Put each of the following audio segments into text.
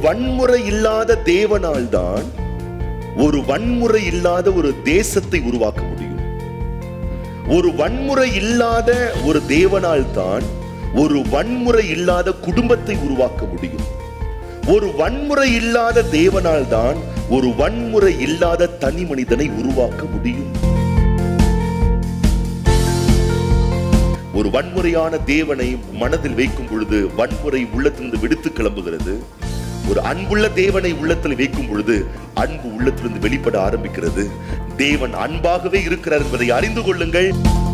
வன்முறை இல்லாத தேவனால் தான் ஒரு வன்முறை இல்லாத ஒரு தேசத்தை உருவாக்க முடியும் ஒரு வன்முறை இல்லாத ஒரு தேவனால் தான் ஒரு வன்முறை இல்லாத குடும்பத்தை உருவாக்க முடியும் ஒரு வன்முறை இல்லாத தேவனால் தான் ஒரு வன்முறை இல்லாத தனி மனிதனை உருவாக்க முடியும் ஒரு வன்முறையான தேவனை மனதில் வைக்கும் பொழுது வன்முறை உள்ளத்திலிருந்து விடுத்து கிளம்புகிறது ஒரு அன்புள்ள தேவனை உள்ளத்தில் வைக்கும் பொழுது அன்பு உள்ளத்திலிருந்து வெளிப்பட ஆரம்பிக்கிறது தேவன் அன்பாகவே இருக்கிறார் என்பதை அறிந்து கொள்ளுங்கள்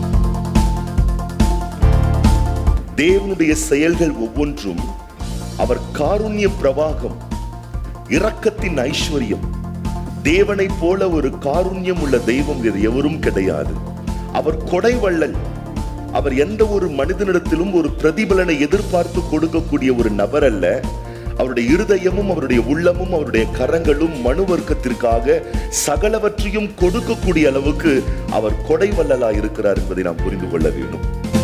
தேவனுடைய செயல்கள் ஒவ்வொன்றும் அவர் காருண்ய பிரவாகம் இரக்கத்தின் ஐஸ்வர்யம் தேவனைப் போல ஒரு காருண்யம் உள்ள தெய்வம் வேறு எவரும் கிடையாது அவர் கொடைவள்ளல் அவர் எந்த ஒரு மனிதனிடத்திலும் ஒரு பிரதிபலனை எதிர்பார்த்து கொடுக்கக்கூடிய ஒரு நபர் அல்ல அவருடைய இருதயமும் அவருடைய உள்ளமும் அவருடைய கரங்களும் மனு வர்க்கத்திற்காக சகலவற்றையும் கொடுக்கக்கூடிய அளவுக்கு அவர் கொடைவள்ளலா இருக்கிறார் என்பதை நாம் புரிந்து கொள்ள வேண்டும்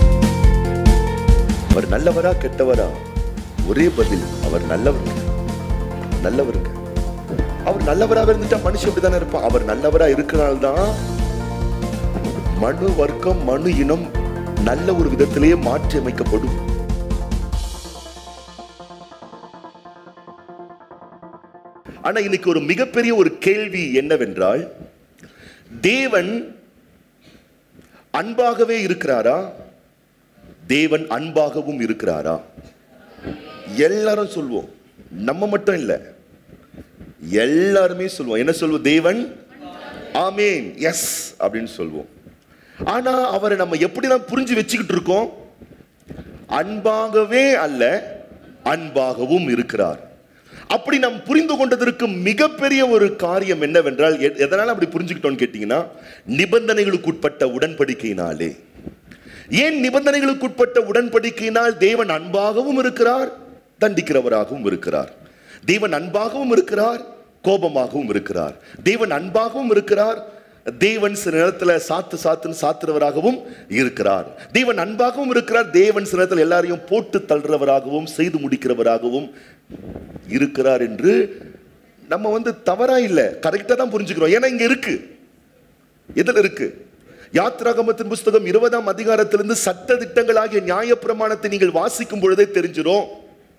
அவர் நல்லவரா கெட்டவரா ஒரே பதில் அவர் நல்லவருங்க நல்லவருங்க அவர் நல்லவராக இருந்துட்டா மனுஷன் இப்படிதானே இருப்பான் அவர் நல்லவரா இருக்கிறனால்தான் மனு வர்க்கம் மனு இனம் நல்ல ஒரு விதத்திலேயே மாற்றி அமைக்கப்படும் ஆனா இன்னைக்கு ஒரு மிகப்பெரிய ஒரு கேள்வி என்னவென்றால் தேவன் அன்பாகவே இருக்கிறாரா தேவன் அன்பாகவும் இருக்கிறாரா எல்லாரும் சொல்வோம் நம்ம மட்டும் இல்ல எல்லாருமே சொல்லுவோம் என்ன சொல்லுவோம் தேவன் ஆமேன் எஸ் அப்படின்னு சொல்லுவோம் ஆனா அவரை நம்ம எப்படிலாம் புரிஞ்சு வச்சுக்கிட்டு இருக்கோம் அன்பாகவே அல்ல அன்பாகவும் இருக்கிறார் அப்படி நாம் புரிந்து கொண்டதற்கு மிகப்பெரிய ஒரு காரியம் என்னவென்றால் எ- எதனால அப்படி புரிஞ்சுக்கிட்டோம்னு கேட்டீங்கன்னா நிபந்தனைகளுக்கு உட்பட்ட உடன்படிக்கையினாலே ஏன் நிபந்தனைகளுக்கு உட்பட்ட உடன்படிக்கையினால் தேவன் அன்பாகவும் இருக்கிறார் தண்டிக்கிறவராகவும் இருக்கிறார் தேவன் அன்பாகவும் இருக்கிறார் கோபமாகவும் இருக்கிறார் தேவன் அன்பாகவும் இருக்கிறார் தேவன் சில நேரத்துல சாத்து சாத்துன்னு சாத்துறவராகவும் இருக்கிறார் தேவன் அன்பாகவும் இருக்கிறார் தேவன் சில நேரத்தில் எல்லாரையும் போட்டு தள்ளுறவராகவும் செய்து முடிக்கிறவராகவும் இருக்கிறார் என்று நம்ம வந்து தவறா இல்ல கரெக்டா தான் புரிஞ்சுக்கிறோம் ஏன்னா இங்க இருக்கு எதுல இருக்கு யாத்ராகமத்தின் புஸ்தகம் இருபதாம் அதிகாரத்திலிருந்து சட்ட திட்டங்களாகிய நியாயப்பிரமாணத்தை நீங்கள் வாசிக்கும் பொழுதே தெரிஞ்சிரும்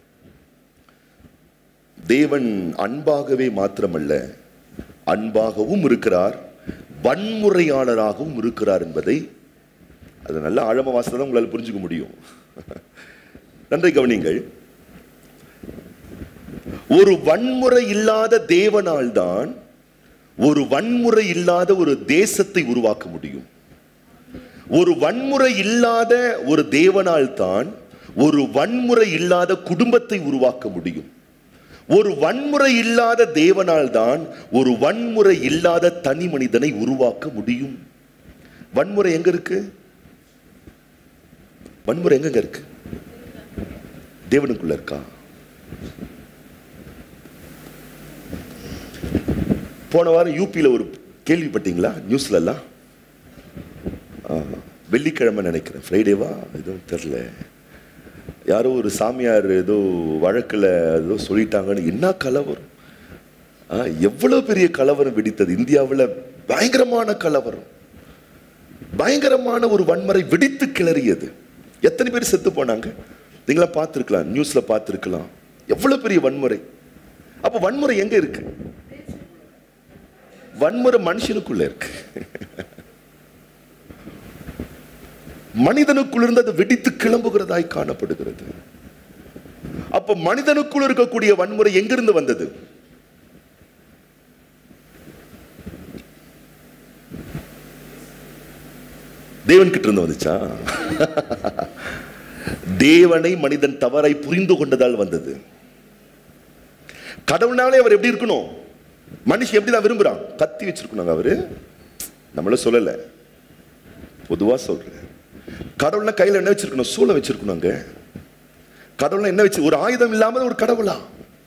தேவன் அன்பாகவே மாத்திரமல்ல அன்பாகவும் இருக்கிறார் வன்முறையாளராகவும் இருக்கிறார் என்பதை அது நல்ல ஆழமா வாசித்தா தான் உங்களால் புரிஞ்சுக்க முடியும் நன்றி கவனிங்கள் ஒரு வன்முறை இல்லாத தேவனால் தான் ஒரு வன்முறை இல்லாத ஒரு தேசத்தை உருவாக்க முடியும் ஒரு வன்முறை இல்லாத ஒரு தேவனால் தான் ஒரு வன்முறை இல்லாத குடும்பத்தை உருவாக்க முடியும் ஒரு வன்முறை இல்லாத தேவனால் தான் ஒரு வன்முறை இல்லாத தனி மனிதனை உருவாக்க முடியும் வன்முறை எங்க இருக்கு வன்முறை எங்க இருக்கு தேவனுக்குள்ள இருக்கா போன வாரம் யூபியில் ஒரு கேள்விப்பட்டீங்களா நியூஸ்ல எல்லாம் ஆ, வெள்ளிக்கிழமை நினைக்கிறேன் ஃப்ரைடேவா எதுவும் தெரில யாரோ ஒரு சாமியார் ஏதோ வழக்கில் ஏதோ சொல்லிட்டாங்கன்னு என்ன கலவரம் ஆ, எவ்வளவு பெரிய கலவரம் வெடித்தது இந்தியாவில் பயங்கரமான கலவரம் பயங்கரமான ஒரு வன்முறை வெடித்து கிளறியது எத்தனை பேர் செத்து போனாங்க நீங்களா பார்த்துருக்கலாம் நியூஸ்ல பார்த்துருக்கலாம் எவ்வளவு பெரிய வன்முறை அப்போ வன்முறை எங்க இருக்கு வன்முறை மனுஷனுக்குள்ள இருக்கு மனிதனுக்குள் இருந்து அது வெடித்து கிளம்புகிறதாய் காணப்படுகிறது அப்ப மனிதனுக்குள் இருக்கக்கூடிய வன்முறை எங்கிருந்து வந்தது தேவன் கிட்ட இருந்து வந்துச்சா தேவனை மனிதன் தவறை புரிந்து கொண்டதால் வந்தது கடவுள்னாலே அவர் எப்படி இருக்கணும் மனுஷன் எப்படி தான் விரும்புறான் கத்தி வச்சிருக்கணும் அவரு நம்மள சொல்லல பொதுவா சொல்றேன் கடவுள்னா கையில என்ன வச்சிருக்கணும் சூளை வச்சிருக்கணும் அங்க கடவுள்னா என்ன வச்சு ஒரு ஆயுதம் இல்லாமல் ஒரு கடவுளா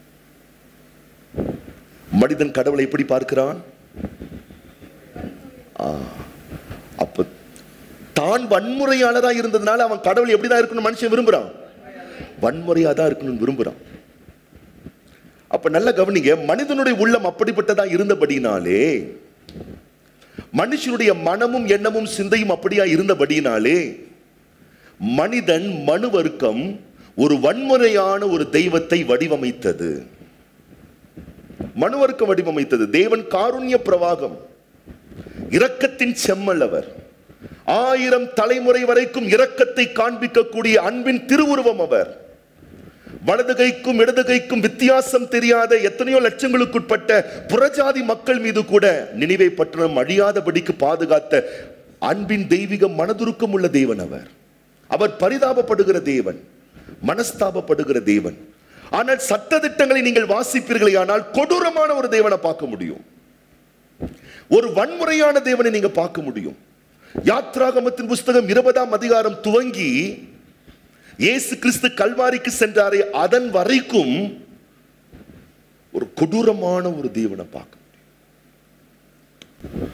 மனிதன் கடவுளை எப்படி பார்க்கிறான் ஆ, அப்ப தான் வன்முறையாளரா இருந்ததுனால அவன் கடவுள் எப்படிதான் இருக்கணும் மனுஷன் விரும்புறான் வன்முறையா தான் இருக்கணும்னு விரும்புறான் அப்ப நல்ல கவனிங்க மனிதனுடைய உள்ளம் அப்படிப்பட்டதா இருந்தபடினாலே மனுஷனுடைய மனமும் எண்ணமும் சிந்தையும் அப்படியா இருந்தபடினாலே மனிதன் மனு வர்க்கம் ஒரு வன்முறையான ஒரு தெய்வத்தை வடிவமைத்தது மனுவர்க்கம் வடிவமைத்தது தேவன் காருண்ய பிரவாகம் இரக்கத்தின் செம்மல் அவர் ஆயிரம் தலைமுறை வரைக்கும் இரக்கத்தை காண்பிக்கக்கூடிய அன்பின் திருவுருவம் அவர் வலது கைக்கும் இடது கைக்கும் வித்தியாசம் தெரியாத எத்தனையோ லட்சங்களுக்குட்பட்ட புறஜாதி மக்கள் மீது கூட நினைவை பட்டணம் அழியாதபடிக்கு பாதுகாத்த அன்பின் தெய்வீக மனதுருக்கம் உள்ள தேவன் அவர் அவர் பரிதாபப்படுகிற தேவன் மனஸ்தாபப்படுகிற தேவன் ஆனால் சட்ட திட்டங்களை நீங்கள் வாசிப்பீர்களே ஆனால் கொடூரமான ஒரு தேவனை பார்க்க முடியும் ஒரு வன்முறையான தேவனை நீங்க பார்க்க முடியும் யாத்ராகமத்தின் புஸ்தகம் இருபதாம் அதிகாரம் துவங்கி இயேசு கிறிஸ்து கல்வாரிக்கு சென்றாரே அதன் வரைக்கும் ஒரு கொடூரமான ஒரு தேவனை பார்க்க முடியும்.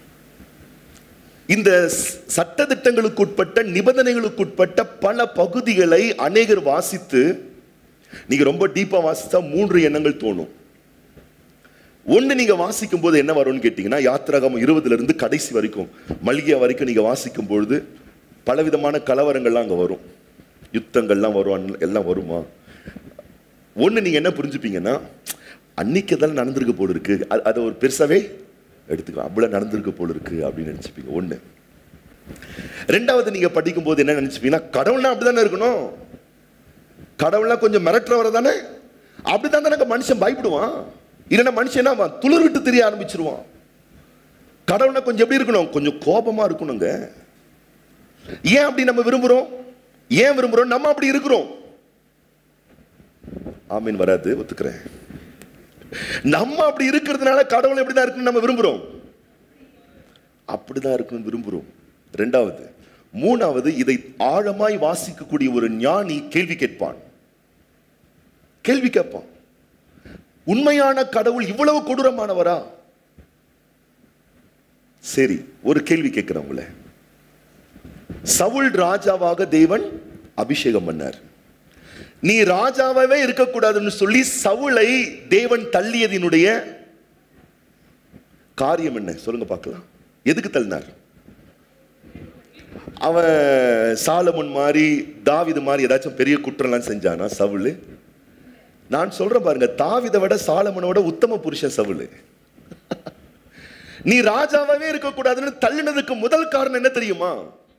இந்த சட்ட திட்டங்களுக்குட்பட்ட நிபந்தனைகளுக்குட்பட்ட பல பகுதிகளை அநேகர் வாசித்து நீங்க ரொம்ப டீப்பா வாசித்தா மூன்று எண்ணங்கள் தோணும் ஒன்று நீங்க வாசிக்கும் போது என்ன வரும்னு கேட்டீங்கன்னா யாத்திராகம் இருபதுல இருந்து கடைசி வரைக்கும் மல்கியா வரைக்கும் நீங்க வாசிக்கும் பொழுது பலவிதமான கலவரங்கள்லாம் அங்க வரும் யுத்தங்கள்லாம் வரும் அன்- எல்லாம் வருமா ஒன்று நீங்க என்ன புரிஞ்சுப்பீங்கன்னா அன்னைக்கு அதெல்லாம் நடந்திருக்க போல இருக்கு அது- அதை ஒரு பெருசாவே எடுத்துக்கலாம் அவ்வளவு நடந்திருக்க போல இருக்கு அப்படின்னு நினைச்சுப்பீங்க ஒண்ணு ரெண்டாவது நீங்க படிக்கும் போது என்ன நினைச்சுப்பீங்கன்னா கடவுள்னா அப்படிதானே இருக்கணும் கடவுள்னா கொஞ்சம் மிரட்டுறவரை தானே அப்படிதான் தானே மனுஷன் பயப்படுவான் இல்லைன்னா மனுஷன் என்ன ஆவான்? துளிர் விட்டு தெரிய ஆரம்பிச்சிருவான் கடவுள்னா கொஞ்சம் எப்படி இருக்கணும் கொஞ்சம் கோபமா இருக்கணுங்க ஏன் அப்படி நம்ம விரும்புறோம் ஏன் விரும்புறோம் நம்ம அப்படி இருக்கிறோம் ஆமீன் வராது ஒத்துக்கிறேன் நம்ம அப்படி இருக்கிறதுனால கடவுள் எப்படிதான் இருக்குன்னு நம்ம விரும்புறோம் அப்படிதான் இருக்கணும்னு விரும்புறோம் ரெண்டாவது மூணாவது இதை ஆழமாய் வாசிக்கக்கூடிய ஒரு ஞானி கேள்வி கேட்பான் கேள்வி கேட்பான் உண்மையான கடவுள் இவ்வளவு கொடூரமானவரா சரி ஒரு கேள்வி கேட்கிறேன் உங்களை சவுல் ராஜாவாக தேவன் அபிஷேகம் பண்ணார் நீ ராஜாவாவே இருக்கக்கூடாதுன்னு சொல்லி சவுலை தேவன் தள்ளியதினுடைய காரியம் என்ன சொல்லுங்க பார்க்கலாம் எதுக்கு தள்ளினார் அவன் சாலமன் மாதிரி தாவிது மாதிரி ஏதாச்சும் பெரிய குற்றம்லாம் செஞ்சானா சவுல் நான் சொல்றேன் பாருங்க தாவிதை விட சாலமனோட உத்தம புருஷன் சவுல் நீ ராஜாவாவே இருக்கக்கூடாதுன்னு தள்ளினதுக்கு முதல் காரணம் என்ன தெரியுமா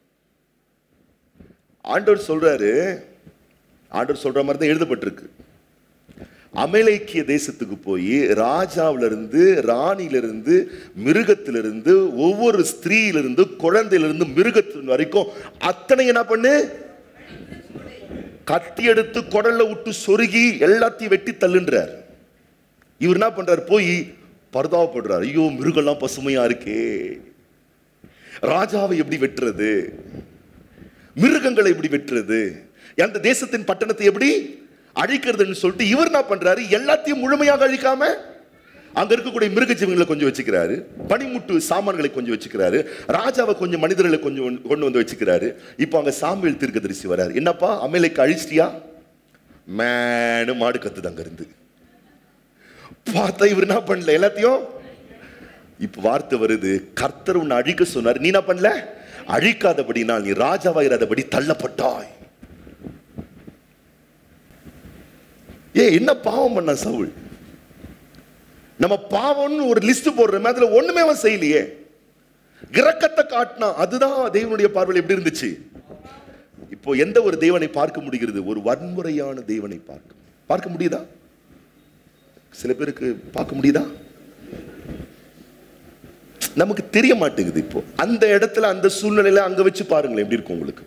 ஆண்டவர் சொல்றாரு ஆண்டவர் சொல்ற மாதிரி தான் எழுதப்பட்டிருக்கு அமலேக்கிய தேசத்துக்கு போய் ராஜாவில இருந்து ராணியில இருந்து மிருகத்தில இருந்து ஒவ்வொரு ஸ்திரீயில இருந்து குழந்தையில இருந்து மிருகத்தின் வரைக்கும் அத்தனை என்ன பண்ணு கத்தி எடுத்து குடல்ல விட்டு சொருகி எல்லாத்தையும் வெட்டி தள்ளுன்றார் இவர் என்ன பண்றாரு போய் பரிதாபப்படுறார் ஐயோ மிருகம்லாம் பசுமையா இருக்கே ராஜாவை எப்படி வெட்டுறது மிருகங்களை எப்படி வெட்டுறது அந்த தேசத்தின் பட்டணத்தை எப்படி அழிக்கிறதுன்னு சொல்லிட்டு இவர் என்ன பண்றாரு எல்லாத்தையும் முழுமையாக அழிக்காம அங்க இருக்கக்கூடிய மிருக ஜீவங்களை கொஞ்சம் வச்சுக்கிறாரு பனிமுட்டு சாமான்களை கொஞ்சம் வச்சுக்கிறாரு ராஜாவை கொஞ்சம் மனிதர்களை கொஞ்சம் கொண்டு வந்து வச்சுக்கிறாரு இப்போ அங்க சாமியல் தீர்க்கதரிசி வராரு என்னப்பா அமேலைக்கு அழிச்சிட்டியா மேனு மாடு கத்துது அங்க இருந்து பார்த்தா இவர் என்ன பண்ணல எல்லாத்தையும் இப்ப வார்த்தை வருது கர்த்தர் உன்னை அழிக்க சொன்னார் நீ என்ன பண்ணல அழிக்காதபடினால் நீ ராஜாவாயிராதபடி தள்ளப்பட்டாய் ஏ என்ன பாவம் பண்ண சவுல் நம்ம பாவம்னு ஒரு லிஸ்ட் போடுறோமே அதுல ஒண்ணுமே அவன் செய்யலையே இரக்கத்தை காட்டினா அதுதான் தேவனுடைய பார்வையில் எப்படி இருந்துச்சு இப்போ எந்த ஒரு தேவனை பார்க்க முடிகிறது ஒரு வன்முறையான தேவனை பார்க்க பார்க்க முடியுதா சில பேருக்கு பார்க்க முடியுதா நமக்கு தெரிய மாட்டேங்குது இப்போ அந்த இடத்துல அந்த சூழ்நிலையில அங்க வச்சு பாருங்களேன் எப்படி இருக்கும் உங்களுக்கு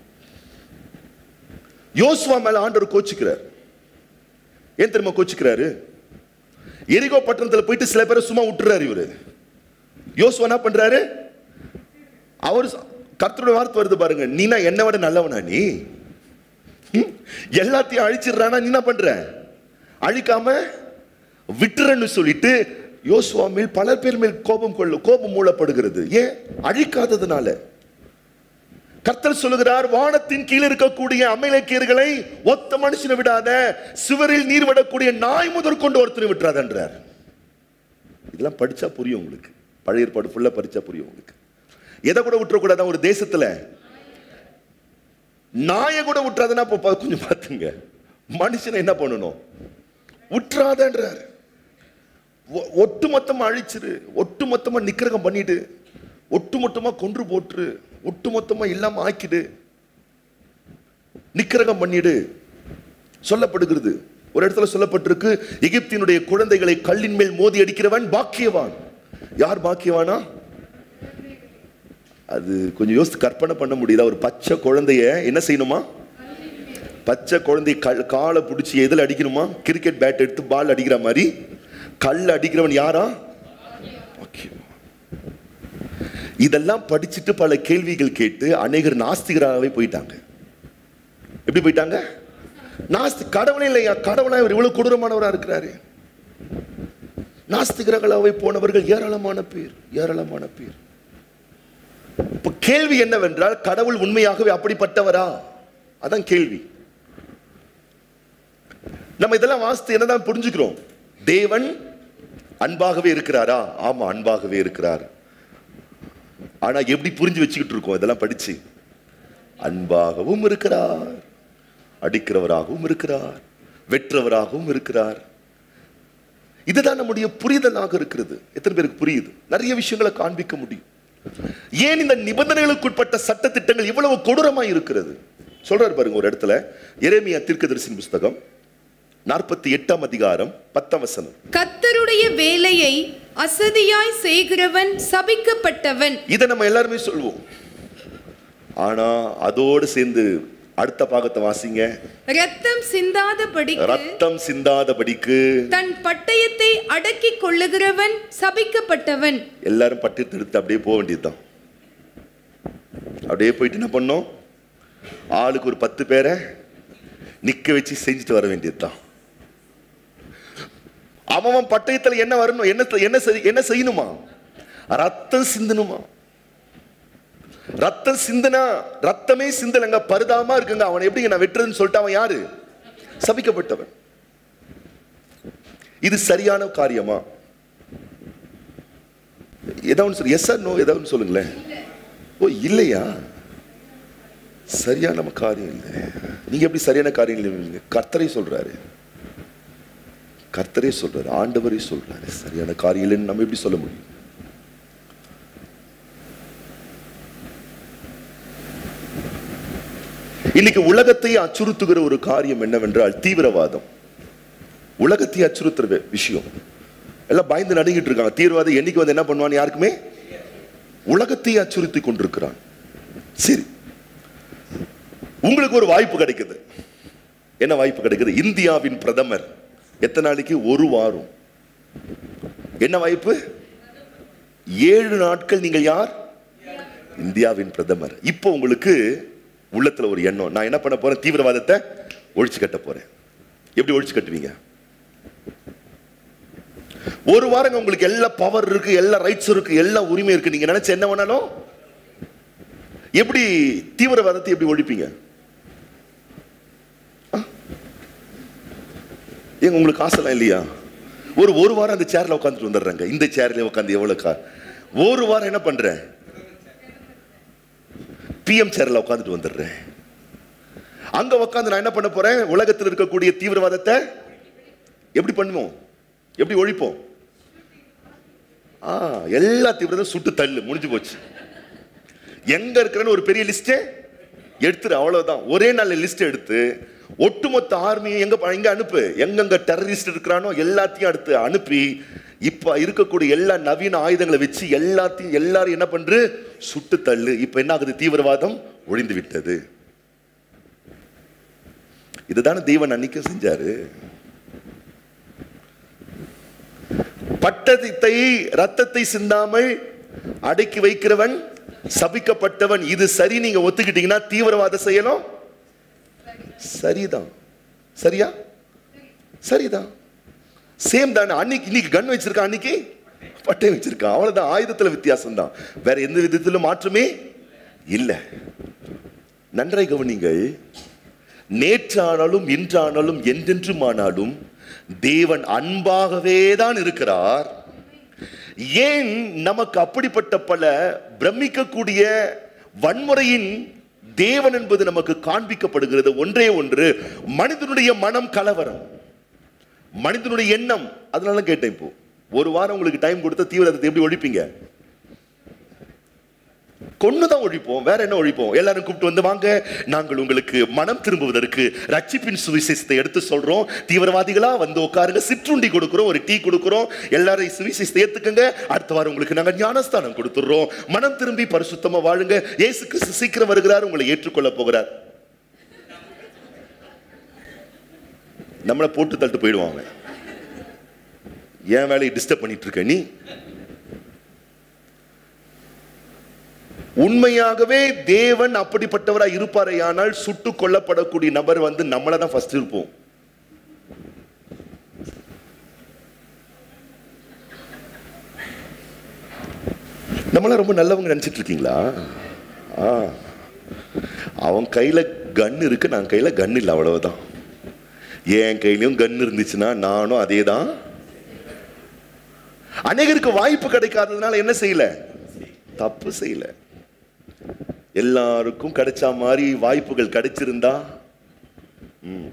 யோசுவா மேல ஆண்டவர் கோச்சுக்கிறார் ஏன் தெரியுமா கோச்சுக்கிறாரு எரிகோ பட்டணத்துல போயிட்டு சில பேரை சும்மா விட்டுறாரு இவரு யோசுவா என்ன பண்றாரு அவர் கர்த்தருடைய வார்த்தை வருது பாருங்க நீனா என்னை விட நல்லவனா நீ ம்? எல்லாத்தையும் அழிச்சிடுறானா நீ என்ன பண்ற அழிக்காம விட்டுறன்னு சொல்லிட்டு யோசுவா மேல் பல பேர் மேல் கோபம் கொள்ள கோபம் மூலப்படுகிறது ஏன் அழிக்காததுனால கர்த்தர் சொல்லுகிறார் வானத்தின் கீழ் இருக்கக்கூடிய அமலேக்கியர்களை ஒத்த மனுஷனை விடாத சுவரில் நீர் விடக்கூடிய நாய் முதற் கொண்டு ஒருத்தனை விட்டுறாதன்றார் இதெல்லாம் படிச்சா புரியும் உங்களுக்கு பழைய ஏற்பாடு ஃபுல்லா படிச்சா புரியும் உங்களுக்கு எதை கூட விட்டுறக்கூடாதான் ஒரு தேசத்துல நாயை கூட விட்டுறாதுன்னா அப்போ பா- கொஞ்சம் பார்த்துங்க மனுஷனை என்ன பண்ணணும் விட்டுறாதன்றார் ஒ- ஒட்டுமொத்தமா அழிச்சிரு ஒட்டுமொத்தமா நிக்கிரகம் பண்ணிடு ஒட்டுமொத்தமா கொன்று போட்டுரு ஒட்டுமொத்தமா இல்லாம ஆக்கிடு நிக்கிரகம் பண்ணிடு சொல்லப்படுகிறது ஒரு இடத்துல சொல்லப்பட்டிருக்கு எகிப்தினுடைய குழந்தைகளை கல்லின் மேல் மோதி அடிக்கிறவன் பாக்கியவான் யார் பாக்கியவானா அது கொஞ்சம் யோசித்து கற்பனை பண்ண முடியுதா ஒரு பச்சை குழந்தைய என்ன செய்யணுமா பச்சை குழந்தை கல் காலை பிடிச்சி எதில் அடிக்கணுமா கிரிக்கெட் பேட் எடுத்து பால் அடிக்கிற மாதிரி கல் அடிக்கிறவன் யாரா பாக்கியவான். இதெல்லாம் படிச்சுட்டு பல கேள்விகள் கேட்டு அநேகர் நாஸ்திகராகவே போயிட்டாங்க எப்படி போயிட்டாங்க நாஸ்தி கடவுளே இல்லையா கடவுளா இவர் இவ்வளவு கொடூரமானவரா இருக்கிறாரு நாஸ்திகர்களாகவே போனவர்கள் ஏராளமான பேர் ஏராளமான பேர் இப்ப கேள்வி என்னவென்றால் கடவுள் உண்மையாகவே அப்படிப்பட்டவரா அதான் கேள்வி நம்ம இதெல்லாம் வாசித்து என்னதான் புரிஞ்சுக்கிறோம் தேவன் அன்பாகவே இருக்கிறாரா ஆமா அன்பாகவே இருக்கிறார் ஆனா எப்படி புரிஞ்சு வச்சுக்கிட்டு இருக்கோம் இதெல்லாம் படிச்சு அன்பாகவும் இருக்கிறார் அடிக்கிறவராகவும் இருக்கிறார் வெற்றவராகவும் இருக்கிறார் இதுதான் நம்முடைய புரிதலாக இருக்கிறது எத்தனை பேருக்கு புரியுது நிறைய விஷயங்களை காண்பிக்க முடியும் ஏன் இந்த நிபந்தனைகளுக்குட்பட்ட சட்ட திட்டங்கள் இவ்வளவு கொடூரமா இருக்கிறது சொல்றாரு பாருங்க ஒரு இடத்துல எரேமியா தீர்க்கதரிசின் புஸ்தகம் நாற்பத்தி எட்டாம் அதிகாரம் பத்தாம் வசனம் கர்த்தருடைய வேலையை அசதியாய் செய்கிறவன் சபிக்கப்பட்டவன் இதை நம்ம எல்லாருமே சொல்லுவோம் ஆனா அதோடு சேர்ந்து அடுத்த பாகத்தை வாசிங்க ரத்தம் சிந்தாதபடிக்கு ரத்தம் சிந்தாதபடிக்கு தன் பட்டயத்தை அடக்கிக் கொள்ளுகிறவன் சபிக்கப்பட்டவன் எல்லாரும் பட்டு எடுத்து அப்படியே போக வேண்டியதுதான் அப்படியே போயிட்டு என்ன பண்ணோம் ஆளுக்கு ஒரு பத்து பேரை நிக்க வச்சு செஞ்சுட்டு வர வேண்டியதுதான் அவன் அவன் பட்டயத்துல என்ன வரணும் என்ன என்ன செய்- என்ன செய்யணுமா ரத்தம் சிந்தணுமா ரத்தம் சிந்தனா ரத்தமே சிந்தலங்க பரிதாபமா இருக்குங்க அவன் எப்படிங்க நான் வெட்டுறதுன்னு சொல்லிட்டு அவன் யாரு சபிக்கப்பட்டவன் இது சரியான காரியமா ஏதாவது சொல்லு எஸ் ஆர் நோ ஏதாவது சொல்லுங்களேன் ஓ இல்லையா சரியான காரியம் இல்லை நீங்க எப்படி சரியான காரியம் இல்லை கர்த்தரை சொல்றாரு கர்த்தரே சொல்றாரு ஆண்டவரே சொல்றாரு சரியான காரியம் இல்லைன்னு நம்ம எப்படி சொல்ல முடியும் இன்னைக்கு உலகத்தை அச்சுறுத்துகிற ஒரு காரியம் என்னவென்றால் தீவிரவாதம் உலகத்தை அச்சுறுத்துற வி- விஷயம் எல்லாம் பயந்து நடுங்கிட்டு இருக்காங்க தீவிரவாதம் என்னைக்கு வந்து என்ன பண்ணுவான்னு யாருக்குமே உலகத்தை அச்சுறுத்தி கொண்டிருக்கிறான் சரி உங்களுக்கு ஒரு வாய்ப்பு கிடைக்குது என்ன வாய்ப்பு கிடைக்குது இந்தியாவின் பிரதமர் எத்தனை நாளைக்கு ஒரு வாரம் என்ன வாய்ப்பு ஏழு நாட்கள் நீங்கள் யார் இந்தியாவின் பிரதமர் இப்போ உங்களுக்கு உள்ளத்துல ஒரு எண்ணம் நான் என்ன பண்ண போறேன் தீவிரவாதத்தை ஒழிச்சு கட்ட போறேன் எப்படி ஒழிச்சு கட்டுவீங்க ஒரு வாரங்க உங்களுக்கு எல்லா பவர் இருக்கு எல்லா ரைட்ஸ் இருக்கு எல்லா உரிமை இருக்கு நீங்க நினைச்ச என்ன வேணாலும் எப்படி தீவிரவாதத்தை எப்படி ஒழிப்பீங்க ஆ? ஏங்க உங்களுக்கு ஆசைலாம் இல்லையா ஒரு ஒரு வாரம் அந்த சேர்ல உட்காந்துட்டு வந்துடுறாங்க இந்த சேர்ல உட்காந்து எவ்வளவு கா ஒரு வாரம் என்ன பண்றேன் பிஎம் சேர்ல உட்காந்துட்டு வந்துடுறேன் அங்க உட்காந்து நான் என்ன பண்ண போறேன் உலகத்தில் இருக்கக்கூடிய தீவிரவாதத்தை எப்படி பண்ணுவோம் எப்படி ஒழிப்போம் ஆ எல்லா தீவிரத்தையும் சுட்டு தள்ளு முடிஞ்சு போச்சு எங்க இருக்கிறன்னு ஒரு பெரிய லிஸ்ட் எடுத்துரு அவ்வளவுதான் ஒரே நாள் லிஸ்ட் எடுத்து ஒட்டுமொத்த ஆர்மியை எங்க ப- எங்க அனுப்பு எங்கெங்க டெரரிஸ்ட் இருக்கிறானோ எல்லாத்தையும் அடுத்து அனுப்பி இப்ப இருக்கக்கூடிய எல்லா நவீன ஆயுதங்களை வச்சு எல்லாத்தையும் எல்லாரும் என்ன பண்று சுட்டு தள்ளு இப்ப என்ன ஆகுது தீவிரவாதம் ஒழிந்து விட்டது இதுதானே தேவன் அன்னைக்கு செஞ்சாரு பட்டத்தை ரத்தத்தை சிந்தாமல் அடக்கி வைக்கிறவன் சபிக்கப்பட்டவன் இது சரி நீங்க ஒத்துக்கிட்டீங்கன்னா தீவிரவாத செய்யணும் சரிதான் சரியா சரிதான் சேம் தானே அன்னைக்கு இன்னைக்கு கன் வச்சிருக்கான் அன்னைக்கு பட்டை வச்சிருக்கான் அவ்வளவுதான் ஆயுதத்துல வித்தியாசம் தான் வேற எந்த விதத்திலும் மாற்றமே இல்ல நன்றாய் கவனிங்கள் நேற்றானாலும் இன்றானாலும் என்றென்றும் ஆனாலும் தேவன் அன்பாகவே தான் இருக்கிறார் ஏன் நமக்கு அப்படிப்பட்ட பல பிரமிக்கக்கூடிய வன்முறையின் தேவன் என்பது நமக்கு காண்பிக்கப்படுகிறது ஒன்றே ஒன்று மனிதனுடைய மனம் கலவரம் மனிதனுடைய எண்ணம் அதனால கேட்டேன் இப்போ ஒரு வாரம் உங்களுக்கு டைம் கொடுத்த தீவிரத்தை எப்படி ஒழிப்பீங்க கொன்னுதான் ஒழிப்போம் வேற என்ன ஒழிப்போம் எல்லாரும் கூப்பிட்டு வந்து வாங்க நாங்கள் உங்களுக்கு மனம் திரும்புவதற்கு ரட்சிப்பின் சுவிசேஷத்தை எடுத்து சொல்றோம் தீவிரவாதிகளா வந்து உட்காருங்க சிற்றுண்டி கொடுக்கிறோம் ஒரு டீ கொடுக்கிறோம் எல்லாரும் சுவிசேஷத்தை ஏத்துக்கங்க அடுத்த வாரம் உங்களுக்கு நாங்க ஞானஸ்தானம் கொடுத்துடுறோம் மனம் திரும்பி பரிசுத்தமா வாழுங்க இயேசு கிறிஸ்து சீக்கிரம் வருகிறார் உங்களை ஏற்றுக்கொள்ள போகிறார் நம்மளை போட்டு தள்ளிட்டு போயிடுவாங்க என் வேலையை டிஸ்டர்ப் பண்ணிட்டு இருக்க நீ உண்மையாகவே தேவன் அப்படிப்பட்டவரா இருப்பாரையானால் சுட்டு கொல்லப்படக்கூடிய நபர் வந்து நம்மள தான் ஃபர்ஸ்ட் இருப்போம் நம்மளாம் ரொம்ப நல்லவங்க நினைச்சிட்டு இருக்கீங்களா ஆ அவன் கையில கன் இருக்கு நான் கையில கன் இல்லை அவ்வளவுதான் என் கையிலயும் கன் இருந்துச்சுன்னா நானும் அதே தான் அநேகருக்கு வாய்ப்பு கிடைக்காததுனால என்ன செய்யல தப்பு செய்யல எல்லாருக்கும் கிடைச்ச மாதிரி வாய்ப்புகள் கிடைச்சிருந்தா ம்.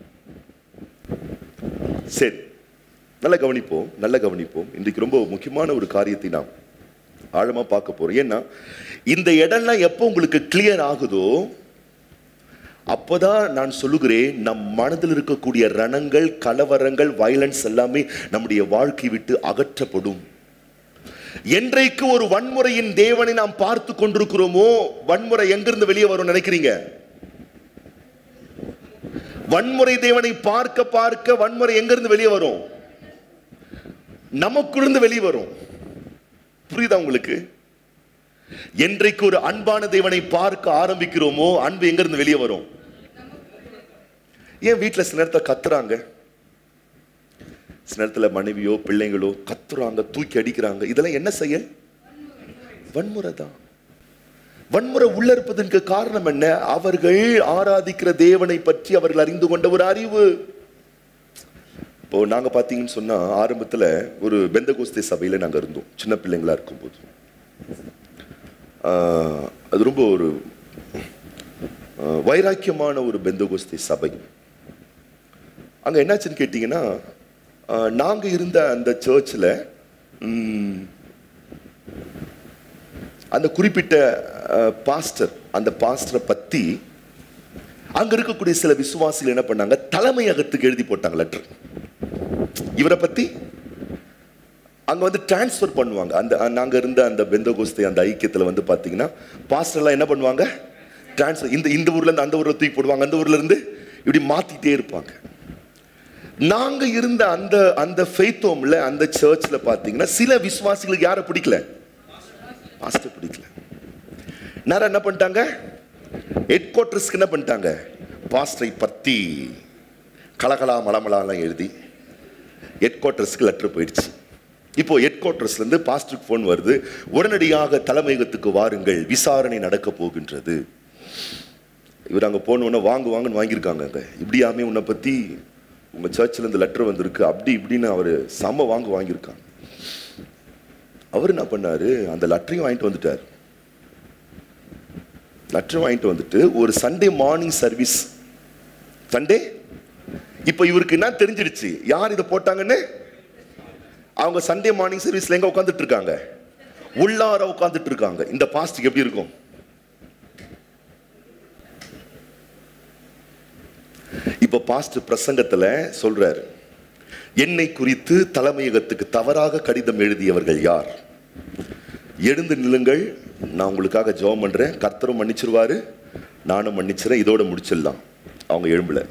சரி நல்ல கவனிப்போம் நல்ல கவனிப்போம் இன்றைக்கு ரொம்ப முக்கியமான ஒரு காரியத்தை நாம் ஆழமா பார்க்க போறோம் ஏன்னா இந்த இடம்லாம் எப்போ உங்களுக்கு கிளியர் ஆகுதோ அப்போதான் நான் சொல்லுகிறேன் நம் மனதில் இருக்கக்கூடிய ரணங்கள் கலவரங்கள் வயலன்ஸ் எல்லாமே நம்முடைய வாழ்க்கை விட்டு அகற்றப்படும் என்றைக்கு ஒரு வன்முறையின் தேவனை நாம் பார்த்து கொண்டிருக்கிறோமோ வன்முறை எங்கிருந்து வெளியே வரும் நினைக்கிறீங்க வன்முறை தேவனை பார்க்க பார்க்க வன்முறை எங்கிருந்து வெளியே வரும் நமக்குள்ளிருந்து வெளியே வரும் புரியுதா உங்களுக்கு என்றைக்கு ஒரு அன்பான தேவனை பார்க்க ஆரம்பிக்கிறோமோ அன்பு எங்கிருந்து வெளியே வரும் ஏன் வீட்டில் சில நேரத்தில் கத்துறாங்க சில நேரத்தில் மனைவியோ பிள்ளைங்களோ கத்துறாங்க தூக்கி அடிக்கிறாங்க இதெல்லாம் என்ன செயல் வன்முறை தான் வன்முறை உள்ள இருப்பதற்கு காரணம் என்ன அவர்கள் ஆராதிக்கிற தேவனை பற்றி அவர்கள் அறிந்து கொண்ட ஒரு அறிவு இப்போ நாங்க பாத்தீங்கன்னு சொன்னா ஆரம்பத்துல ஒரு பெந்தகோஸ்தே சபையில நாங்க இருந்தோம் சின்ன பிள்ளைங்களா இருக்கும்போது ஆஹ், அது ரொம்ப ஒரு ஆஹ், வைராக்கியமான ஒரு பெந்தகோஸ்தே சபை அங்க என்னாச்சுன்னு கேட்டீங்கன்னா ஆஹ், நாங்க இருந்த அந்த சர்ச்சில் அந்த குறிப்பிட்ட பாஸ்டர் அந்த பாஸ்டரை பத்தி அங்க இருக்கக்கூடிய சில விசுவாசிகள் என்ன பண்ணாங்க தலைமையகத்துக்கு எழுதி போட்டாங்க லெட்டர் இவரை பத்தி அங்க வந்து டிரான்ஸ்ஃபர் பண்ணுவாங்க அந்த அஹ், நாங்க இருந்த அந்த பெந்தகோஸ்தே அந்த ஐக்கியத்துல வந்து பாத்தீங்கன்னா பாஸ்டர் எல்லாம் என்ன பண்ணுவாங்க டிரான்ஸ்ஃபர் இந்த இந்த ஊர்ல இருந்து அந்த ஊர்ல தூக்கி போடுவாங்க அந்த ஊர்ல இருந்து இப்படி மாத்திட்டே இருப்பாங்க நாங்க இருந்த அந்த அந்த ஃபெய்த்தோம்ல அந்த சர்ச்ல பாத்தீங்கன்னா சில விசுவாசிகளுக்கு யாரை பிடிக்கல பாஸ்டர் பிடிக்கல நேரம் என்ன பண்ணிட்டாங்க ஹெட் குவார்டர்ஸ்க்கு என்ன பண்ணிட்டாங்க பாஸ்டரை பத்தி கலகலா மலமலாலாம் எழுதி ஹெட் குவார்டர்ஸ்க்கு லெட்டர் போயிடுச்சு இப்போ ஹெட் குவார்டர்ஸ்ல இருந்து பாஸ்டருக்கு ஃபோன் வருது உடனடியாக தலைமையகத்துக்கு வாருங்கள் விசாரணை நடக்க போகின்றது இவர் அங்கே போனோன்னே வாங்கு வாங்கன்னு வாங்கியிருக்காங்க அங்கே இப்படியாமே உன்னை பற்றி உங்கள் சர்ச்சில் இந்த லெட்டர் வந்திருக்கு அப்படி இப்படின்னு அவர் செம்ம வாங்கு வாங்கியிருக்காங்க அவர் என்ன பண்ணாரு அந்த லெட்டரையும் வாங்கிட்டு வந்துட்டார் லெட்டர் வாங்கிட்டு வந்துட்டு ஒரு சண்டே மார்னிங் சர்வீஸ் சண்டே இப்போ இவருக்கு என்ன தெரிஞ்சிடுச்சு யார் இதை போட்டாங்கன்னு அவங்க சண்டே மார்னிங் சர்வீஸ்ல எங்க உட்காந்துட்டு இருக்காங்க உள்ளார உட்காந்துட்டு இருக்காங்க இந்த பாஸ்டுக்கு எப்படி இருக்கும் இப்ப பாஸ்ட் பிரசங்கத்துல சொல்றாரு என்னை குறித்து தலைமையகத்துக்கு தவறாக கடிதம் எழுதியவர்கள் யார் எழுந்து நில்லுங்கள் நான் உங்களுக்காக ஜெபம் பண்றேன் கர்த்தரும் மன்னிச்சிருவாரு நானும் மன்னிச்சிறேன் இதோட முடிச்சிடலாம் அவங்க எழும்பல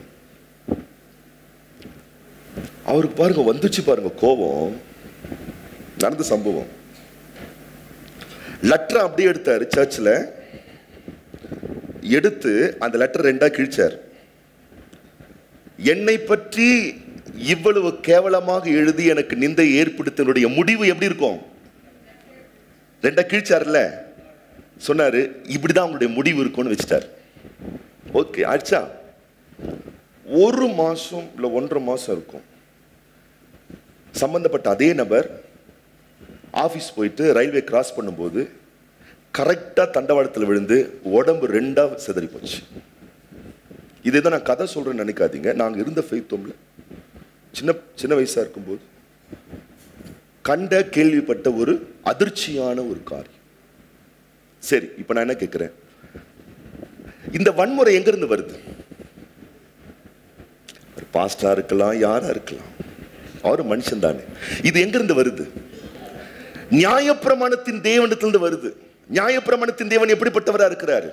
அவருக்கு பாருங்க வந்துச்சு பாருங்க கோபம் நடந்த சம்பவம் லெட்டர் அப்படியே எடுத்தாரு சர்ச்சில் எடுத்து அந்த லெட்டர் ரெண்டா கிழிச்சார் என்னை பற்றி இவ்வளவு கேவலமாக எழுதி எனக்கு நிந்தை ஏற்படுத்தினுடைய முடிவு எப்படி இருக்கும் ரெண்டா கிழிச்சார்ல சொன்னாரு இப்படிதான் அவங்களுடைய முடிவு இருக்கும்னு வச்சுட்டார் ஓகே ஆச்சா ஒரு மாசம் இல்ல ஒன்றரை மாசம் இருக்கும் சம்பந்தப்பட்ட அதே நபர் ஆபீஸ் போயிட்டு ரயில்வே கிராஸ் பண்ணும்போது கரெக்டா தண்டவாளத்தில் விழுந்து உடம்பு ரெண்டா சிதறி போச்சு இதே தான் நான் கதை சொல்றேன்னு நினைக்காதீங்க நாங்க இருந்த ஃபெய்த்தோம்ல சின்ன சின்ன வயசா இருக்கும்போது கண்ட கேள்விப்பட்ட ஒரு அதிர்ச்சியான ஒரு காரியம் சரி இப்ப நான் என்ன கேட்கிறேன் இந்த வன்முறை எங்கிருந்து வருது ஒரு பாஸ்டா இருக்கலாம் யாரா இருக்கலாம் அவர் மனுஷன் தானே இது எங்கிருந்து வருது நியாயப்பிரமாணத்தின் தேவனத்திலிருந்து வருது நியாயப்பிரமாணத்தின் தேவன் எப்படிப்பட்டவரா இருக்கிறாரு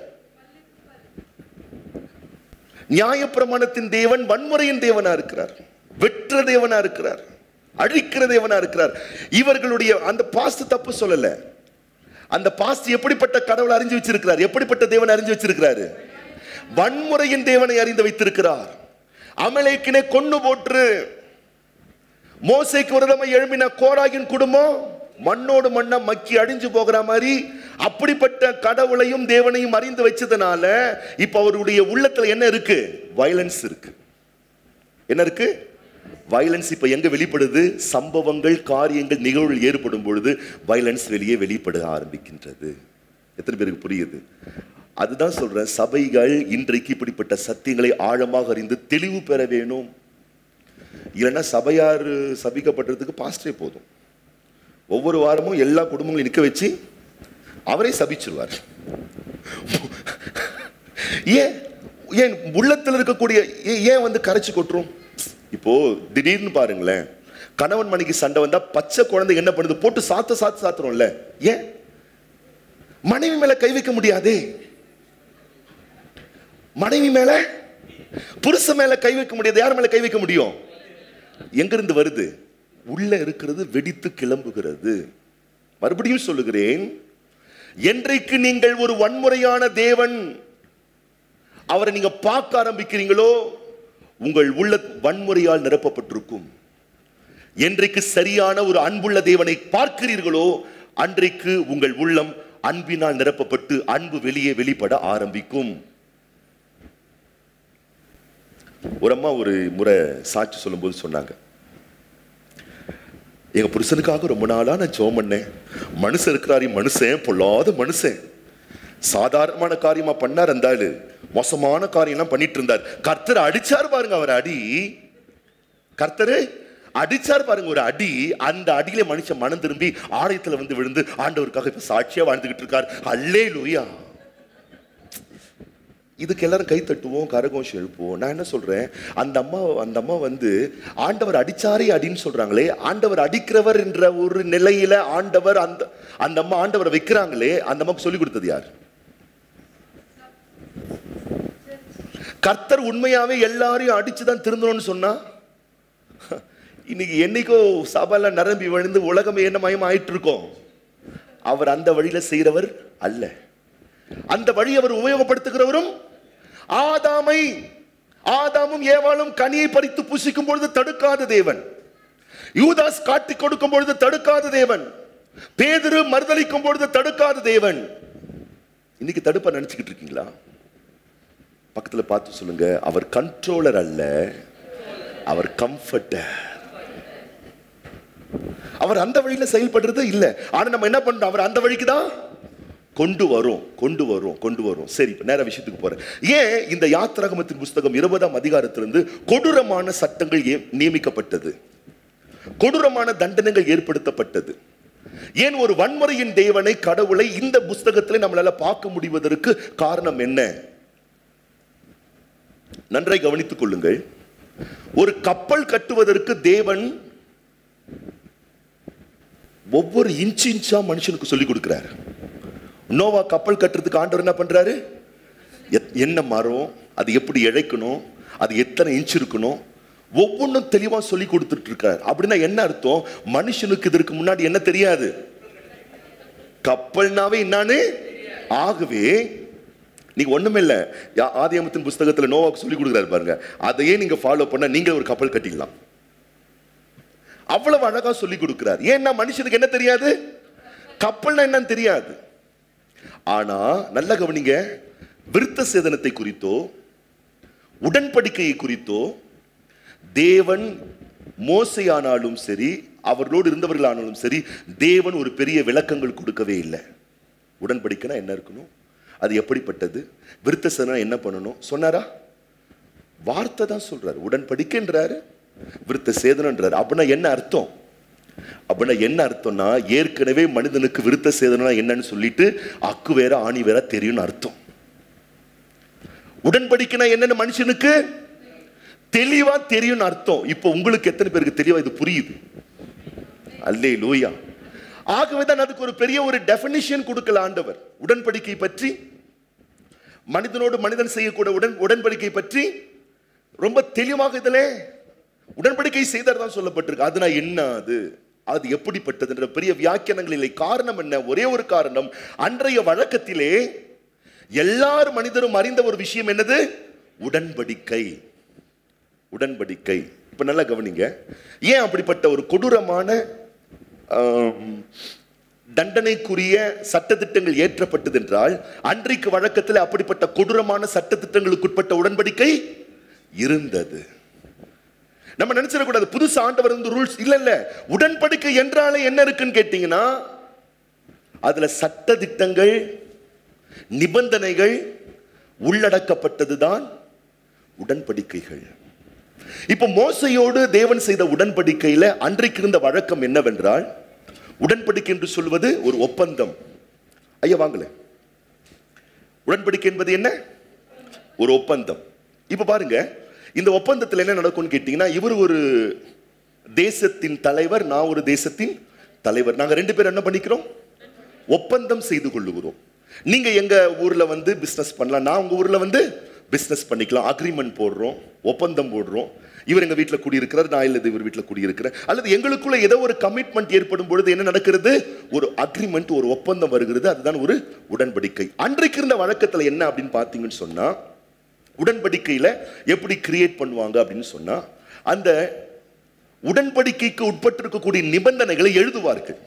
நியாயப்பிரமாணத்தின் தேவன் வன்முறையின் தேவனா இருக்கிறார் வெற்ற தேவனா இருக்கிறார் அழிக்கிற தேவனா இருக்கிறார் இவர்களுடைய அந்த பாஸ்து தப்பு சொல்லல அந்த பாஸ்து எப்படிப்பட்ட கடவுளை அறிஞ்சு வச்சிருக்கிறார் எப்படிப்பட்ட தேவனை அறிஞ்சு வச்சிருக்கிறாரு வன்முறையின் தேவனை அறிந்து வைத்திருக்கிறார் அமலேக்கினை கொண்டு போற்று மோசைக்கு விரதமா எழுப்பின கோராகின் குடும்பம் மண்ணோடு மண்ணா மக்கி அடிஞ்சு போகிற மாதிரி அப்படிப்பட்ட கடவுளையும் தேவனையும் அறிந்து வச்சதுனால இப்ப அவருடைய உள்ளத்துல என்ன இருக்கு வயலன்ஸ் இருக்கு என்ன இருக்கு வயலன்ஸ் இப்ப எங்க வெளிப்படுது சம்பவங்கள் காரியங்கள் நிகழ்வுகள் ஏற்படும் பொழுது வயலன்ஸ் வெளியே வெளிப்பட ஆரம்பிக்கின்றது எத்தனை பேருக்கு புரியுது அதுதான் சொல்றேன் சபைகள் இன்றைக்கு இப்படிப்பட்ட சத்தியங்களை ஆழமாக அறிந்து தெளிவு பெற வேணும் இல்லைன்னா சபையார் சபிக்கப்பட்டதுக்கு பாஸ்டரே போதும் ஒவ்வொரு வாரமும் எல்லா குடும்பங்களையும் நிற்க வச்சு அவரே சபிச்சிருவார் ஏன் ஏன் உள்ளத்தில் இருக்கக்கூடிய ஏ- ஏன் வந்து கரைச்சு கொட்டுறோம் இப்போ திடீர்னு பாருங்களேன் கணவன் மணிக்கு சண்டை வந்தா பச்சை குழந்தை என்ன பண்ணுது போட்டு சாத்து சாத்து சாத்துறோம்ல ஏன் மனைவி மேல கை வைக்க முடியாதே மனைவி மேல புருஷன் மேல கை வைக்க முடியாது யார் மேல கை வைக்க முடியும் எங்கிருந்து வருது உள்ள இருக்கிறது வெடித்து கிளம்புகிறது மறுபடியும் சொல்லுகிறேன் என்றைக்கு நீங்கள் ஒரு வன்முறையான தேவன் அவரை நீங்க பார்க்க ஆரம்பிக்கிறீங்களோ உங்கள் உள்ள வன்முறையால் நிரப்பப்பட்டிருக்கும் என்றைக்கு சரியான ஒரு அன்புள்ள தேவனை பார்க்கிறீர்களோ அன்றைக்கு உங்கள் உள்ளம் அன்பினால் நிரப்பப்பட்டு அன்பு வெளியே வெளிப்பட ஆரம்பிக்கும் ஒரு அம்மா ஒரு முறை சாட்சி சொல்லும்போது சொன்னாங்க எங்க புருஷனுக்காக ரொம்ப நாளா நான் ஜெபம் பண்ணேன் மனுஷன் இருக்கிறாரு மனுஷன் பொல்லாத மனுஷன் சாதாரணமான காரியமா பண்ணார் அந்த ஆளு மோசமான காரியம்லாம் பண்ணிட்டு இருந்தார் கர்த்தர் அடிச்சார் பாருங்க அவர் அடி கர்த்தரு அடிச்சார் பாருங்க ஒரு அடி அந்த அடியில மனுஷன் மனம் திரும்பி ஆலயத்துல வந்து விழுந்து ஆண்டவருக்காக இப்ப சாட்சியா வாழ்ந்துகிட்டு இருக்கார் அல்லே லூயா இதுக்கு எல்லாரும் கை தட்டுவோம் கரகோஷம் எழுப்புவோம் நான் என்ன சொல்றேன் அந்த அம்மா அந்த அம்மா வந்து ஆண்டவர் அடிச்சாரே அடின்னு சொல்றாங்களே ஆண்டவர் அடிக்கிறவர் என்ற ஒரு நிலையில ஆண்டவர் அந்த அந்த அம்மா ஆண்டவரை வைக்கிறாங்களே அந்த அம்மாக்கு சொல்லி கொடுத்தது யார் கர்த்தர் உண்மையாவே எல்லாரையும் அடிச்சுதான் திருந்தணும்னு சொன்னா இன்னைக்கு என்னைக்கோ சபையில நிரம்பி விழுந்து உலகமே என்ன மயம் ஆயிட்டு இருக்கோம் அவர் அந்த வழியில செய்கிறவர் அல்ல அந்த வழி அவர் உபயோகப்படுத்துகிறவரும் ஆதாமை ஆதாமும் ஏவாளும் கனியை பறித்து புசிக்கும் பொழுது தடுக்காத தேவன் யூதாஸ் காட்டி கொடுக்கும் பொழுது தடுக்காத தேவன் பேதுரு மறுதளிக்கும் பொழுது தடுக்காத தேவன் இன்னைக்கு தடுப்பா நினைச்சுக்கிட்டு இருக்கீங்களா பக்கத்துல பார்த்து சொல்லுங்க அவர் கண்ட்ரோலர் அல்ல அவர் கம்ஃபர்டர் அவர் அந்த வழியில செயல்படுறது இல்ல ஆனா நம்ம என்ன பண்றோம் அவர் அந்த வழிக்கு தான் கொண்டு வரும் கொண்டு வரும் கொண்டு வரும் சரி இப்ப நேர விஷயத்துக்கு போறேன் ஏன் இந்த யாத்திராகமத்தின் புஸ்தகம் இருபதாம் அதிகாரத்திலிருந்து கொடூரமான சட்டங்கள் ஏன் நியமிக்கப்பட்டது கொடூரமான தண்டனைகள் ஏற்படுத்தப்பட்டது ஏன் ஒரு வன்முறையின் தேவனை கடவுளை இந்த புஸ்தகத்தில் நம்மளால பார்க்க முடிவதற்கு காரணம் என்ன நன்றாய் கவனித்துக் கொள்ளுங்கள் ஒரு கப்பல் கட்டுவதற்கு தேவன் ஒவ்வொரு இன்ச் இன்ச்சா மனுஷனுக்கு சொல்லி கொடுக்கிறார் நோவா கப்பல் கட்டுறதுக்கு ஆண்டவர் என்ன பண்றாரு எத்- என்ன மரம் அது எப்படி இழைக்கணும் அது எத்தனை இன்ச் இருக்கணும் ஒவ்வொன்றும் தெளிவா சொல்லி கொடுத்துட்டு இருக்காரு அப்படின்னா என்ன அர்த்தம் மனுஷனுக்கு இதற்கு முன்னாடி என்ன தெரியாது கப்பல்னாவே என்னான்னு ஆகவே நீங்க ஒண்ணுமே இல்ல யா- ஆதியாமத்தின் புஸ்தகத்துல நோவாக்கு சொல்லி கொடுக்குறாரு பாருங்க அதையே நீங்க ஃபாலோ பண்ண நீங்க ஒரு கப்பல் கட்டிடலாம் அவ்வளவு அழகா சொல்லி கொடுக்கிறார் ஏன்னா மனுஷனுக்கு என்ன தெரியாது கப்பல்னா என்னன்னு தெரியாது ஆனா நல்ல கவனிங்க விருத்த சேதனத்தை குறித்தோ உடன்படிக்கையை குறித்தோ தேவன் மோசையானாலும் சரி அவர்களோடு இருந்தவர்களானாலும் சரி தேவன் ஒரு பெரிய விளக்கங்கள் கொடுக்கவே இல்லை உடன்படிக்கைனா என்ன இருக்கணும் அது எப்படிப்பட்டது விருத்த சேதனம் என்ன பண்ணணும் சொன்னாரா வார்த்தை தான் சொல்றாரு உடன்படிக்கைன்றாரு விருத்த சேதனன்றாரு அப்படின்னா என்ன அர்த்தம் அப்படின்னா என்ன அர்த்தம்னா ஏற்கனவே மனிதனுக்கு விருத்த சேதனா என்னன்னு சொல்லிட்டு அக்கு வேற ஆணி வேற தெரியும்னு அர்த்தம் உடன்படிக்கைனா என்னன்னு மனுஷனுக்கு தெளிவா தெரியும்னு அர்த்தம் இப்போ உங்களுக்கு எத்தனை பேருக்கு தெளிவா இது புரியுது அல்லே லூயா ஆகவே தான் அதுக்கு ஒரு பெரிய ஒரு டெஃபினிஷன் கொடுக்கல ஆண்டவர் உடன்படிக்கை பற்றி மனிதனோடு மனிதன் செய்யக்கூடிய உடன் உடன்படிக்கை பற்றி ரொம்ப தெளிவாக இதிலே உடன்படிக்கை செய்தார் தான் சொல்லப்பட்டிருக்கு அதுனா என்ன அது அது எப்படிப்பட்டதுன்ற பெரிய வியாக்கியானங்கள் இல்லை காரணம் என்ன ஒரே ஒரு காரணம் அன்றைய வழக்கத்திலே எல்லார் மனிதரும் அறிந்த ஒரு விஷயம் என்னது உடன்படிக்கை உடன்படிக்கை இப்ப நல்லா கவனிங்க ஏன் அப்படிப்பட்ட ஒரு கொடூரமான ஆம், தண்டனைக்குரிய சட்டத்திட்டங்கள் ஏற்றப்பட்டது என்றால் அன்றைக்கு வழக்கத்தில் அப்படிப்பட்ட கொடூரமான சட்டத்திட்டங்களுக்குட்பட்ட உடன்படிக்கை இருந்தது நம்ம நினைச்சிடக்கூடாது புதுசு ஆண்டவர் வந்து ரூல்ஸ் இல்ல இல்ல உடன்படிக்கை என்றாலே என்ன இருக்குன்னு கேட்டீங்கன்னா அதுல சட்ட திட்டங்கள் நிபந்தனைகள் உள்ளடக்கப்பட்டதுதான் உடன்படிக்கைகள் இப்ப மோசையோடு தேவன் செய்த உடன்படிக்கையில அன்றைக்கு இருந்த வழக்கம் என்னவென்றால் உடன்படிக்கை என்று சொல்வது ஒரு ஒப்பந்தம் ஐயா வாங்கல உடன்படிக்கை என்பது என்ன ஒரு ஒப்பந்தம் இப்ப பாருங்க இந்த ஒப்பந்தத்தில் என்ன நடக்கும்னு கேட்டீங்கன்னா இவர் ஒரு தேசத்தின் தலைவர் நான் ஒரு தேசத்தின் தலைவர் நாங்க ரெண்டு பேரும் என்ன பண்ணிக்கிறோம் ஒப்பந்தம் செய்து கொள்ளுகிறோம் நீங்க எங்க ஊர்ல வந்து பிசினஸ் பண்ணலாம் நான் உங்க ஊர்ல வந்து பிசினஸ் பண்ணிக்கலாம் அக்ரிமெண்ட் போடுறோம் ஒப்பந்தம் போடுறோம் இவர் எங்க வீட்டில் குடியிருக்கிறார் நான் இல்லது இவர் வீட்டில் குடியிருக்கிறேன் அல்லது எங்களுக்குள்ள ஏதோ ஒரு கமிட்மெண்ட் ஏற்படும் பொழுது என்ன நடக்கிறது ஒரு அக்ரிமெண்ட் ஒரு ஒப்பந்தம் வருகிறது அதுதான் ஒரு உடன்படிக்கை அன்றைக்கு இருந்த வழக்கத்துல என்ன அப்படின்னு பார்த்தீங்கன்னு சொன்னா உடன்படிக்கையில எப்படி கிரியேட் பண்ணுவாங்க அப்படின்னு சொன்னா அந்த உடன்படிக்கைக்கு உட்பட்டிருக்கக்கூடிய நிபந்தனைகளை எழுதுவார்கள்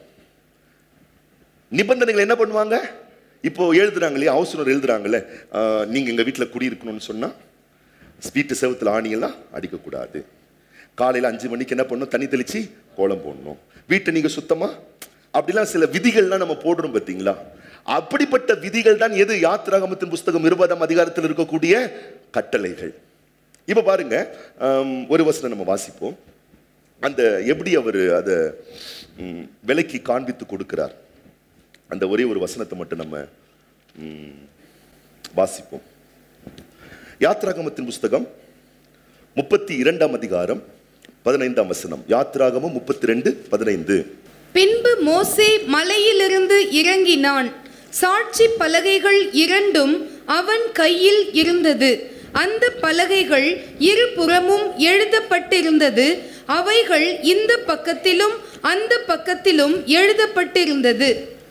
நிபந்தனைகள் என்ன பண்ணுவாங்க இப்போ எழுதுறாங்க இல்லையா ஹவுஸ் எழுதுறாங்கல்ல ஆஹ், நீங்க எங்க வீட்டில் குடியிருக்கணும்னு சொன்னா வீட்டு செவத்துல ஆணியெல்லாம் அடிக்கக்கூடாது காலையில் அஞ்சு மணிக்கு என்ன பண்ணணும் தண்ணி தெளிச்சு கோலம் போடணும் வீட்டை நீங்க சுத்தமா அப்படிலாம் சில விதிகள்லாம் நம்ம போடுறோம் பார்த்தீங்களா அப்படிப்பட்ட விதிகள் தான் எது யாத்திராகமத்தின் புஸ்தகம் இருபதாம் அதிகாரத்தில் இருக்கக்கூடிய கட்டளைகள் இப்போ பாருங்க ஆம், ஒரு வசனம் நம்ம வாசிப்போம் அந்த எப்படி அவர் அதை ம், விலைக்கு காண்பித்து கொடுக்கிறார் அந்த ஒரே ஒரு வசனத்தை மட்டும் நம்ம ம், வாசிப்போம் யாத்ராகமத்தின் புஸ்தகம் முப்பத்தி இரண்டாம் அதிகாரம் பதினைந்தாம் வசனம் யாத்ராகமம் முப்பத்தி ரெண்டு பதினைந்து பின்பு மோசே மலையிலிருந்து இறங்கினான் சாட்சி பலகைகள் இரண்டும் அவன் கையில் இருந்தது அந்த பலகைகள் இருபுறமும் எழுதப்பட்டிருந்தது அவைகள் இந்த பக்கத்திலும் அந்த பக்கத்திலும் எழுதப்பட்டிருந்தது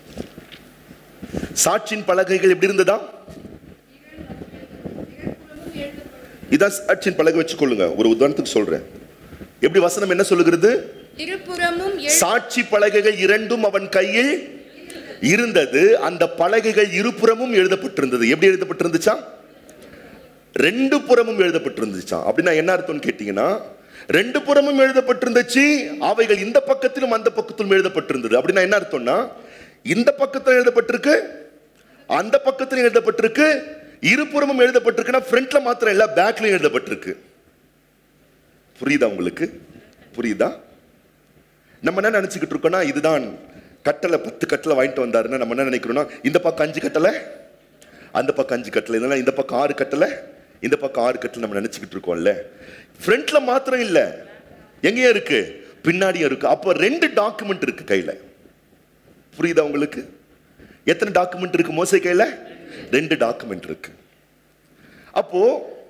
சாட்சியின் பலகைகள் எப்படி இருந்ததா இதான் சாட்சியின் பலகை வச்சுக்கொள்ளுங்க ஒரு உதாரணத்துக்கு சொல்றேன் எப்படி வசனம் என்ன சொல்லுகிறது இருபுறமும் எழு- சாட்சி பலகைகள் இரண்டும் அவன் கையில் இருந்தது அந்த பலகைகள் இருபுறமும் எழுதப்பட்டிருந்தது எப்படி எழுதப்பட்டிருந்துச்சா ரெண்டு புறமும் எழுதப்பட்டிருந்துச்சாம் அப்படின்னா என்ன அர்த்தம்னு கேட்டீங்கன்னா ரெண்டு புறமும் எழுதப்பட்டிருந்துச்சு அவைகள் இந்த பக்கத்திலும் அந்த பக்கத்திலும் எழுதப்பட்டிருந்தது அப்படின்னா என்ன அர்த்தம்னா இந்த பக்கத்தில் எழுதப்பட்டிருக்கு அந்த பக்கத்திலும் எழுதப்பட்டிருக்கு இருபுறமும் எழுதப்பட்டிருக்குன்னா ஃப்ரண்ட்ல மாத்திரம் இல்ல பேக்லயும் எழுதப்பட்டிருக்கு புரியுதா உங்களுக்கு புரியுதா நம்ம என்ன நினைச்சுக்கிட்டு இருக்கோம்னா இதுதான் கட்டளை பத்து கட்டளை வாங்கிட்டு வந்தாருன்னா நம்ம என்ன நினைக்கிறோம்னா இந்த பக்கம் அஞ்சு கட்டளை அந்த பக்கம் அஞ்சு கட்டளை இல்லைன்னா இந்த பக்கம் ஆறு கட்டளை இந்த பக்கம் ஆறு கட்டளை நம்ம நினைச்சுக்கிட்டு இருக்கோம்ல ஃப்ரண்ட்ல மாத்திரம் இல்ல எங்கேயும் இருக்கு பின்னாடியும் இருக்கு அப்போ ரெண்டு டாக்குமெண்ட் இருக்கு கையில புரியுதா உங்களுக்கு எத்தனை டாக்குமெண்ட் இருக்கு மோசை கையில ரெண்டு டாக்குமெண்ட் இருக்கு அப்போ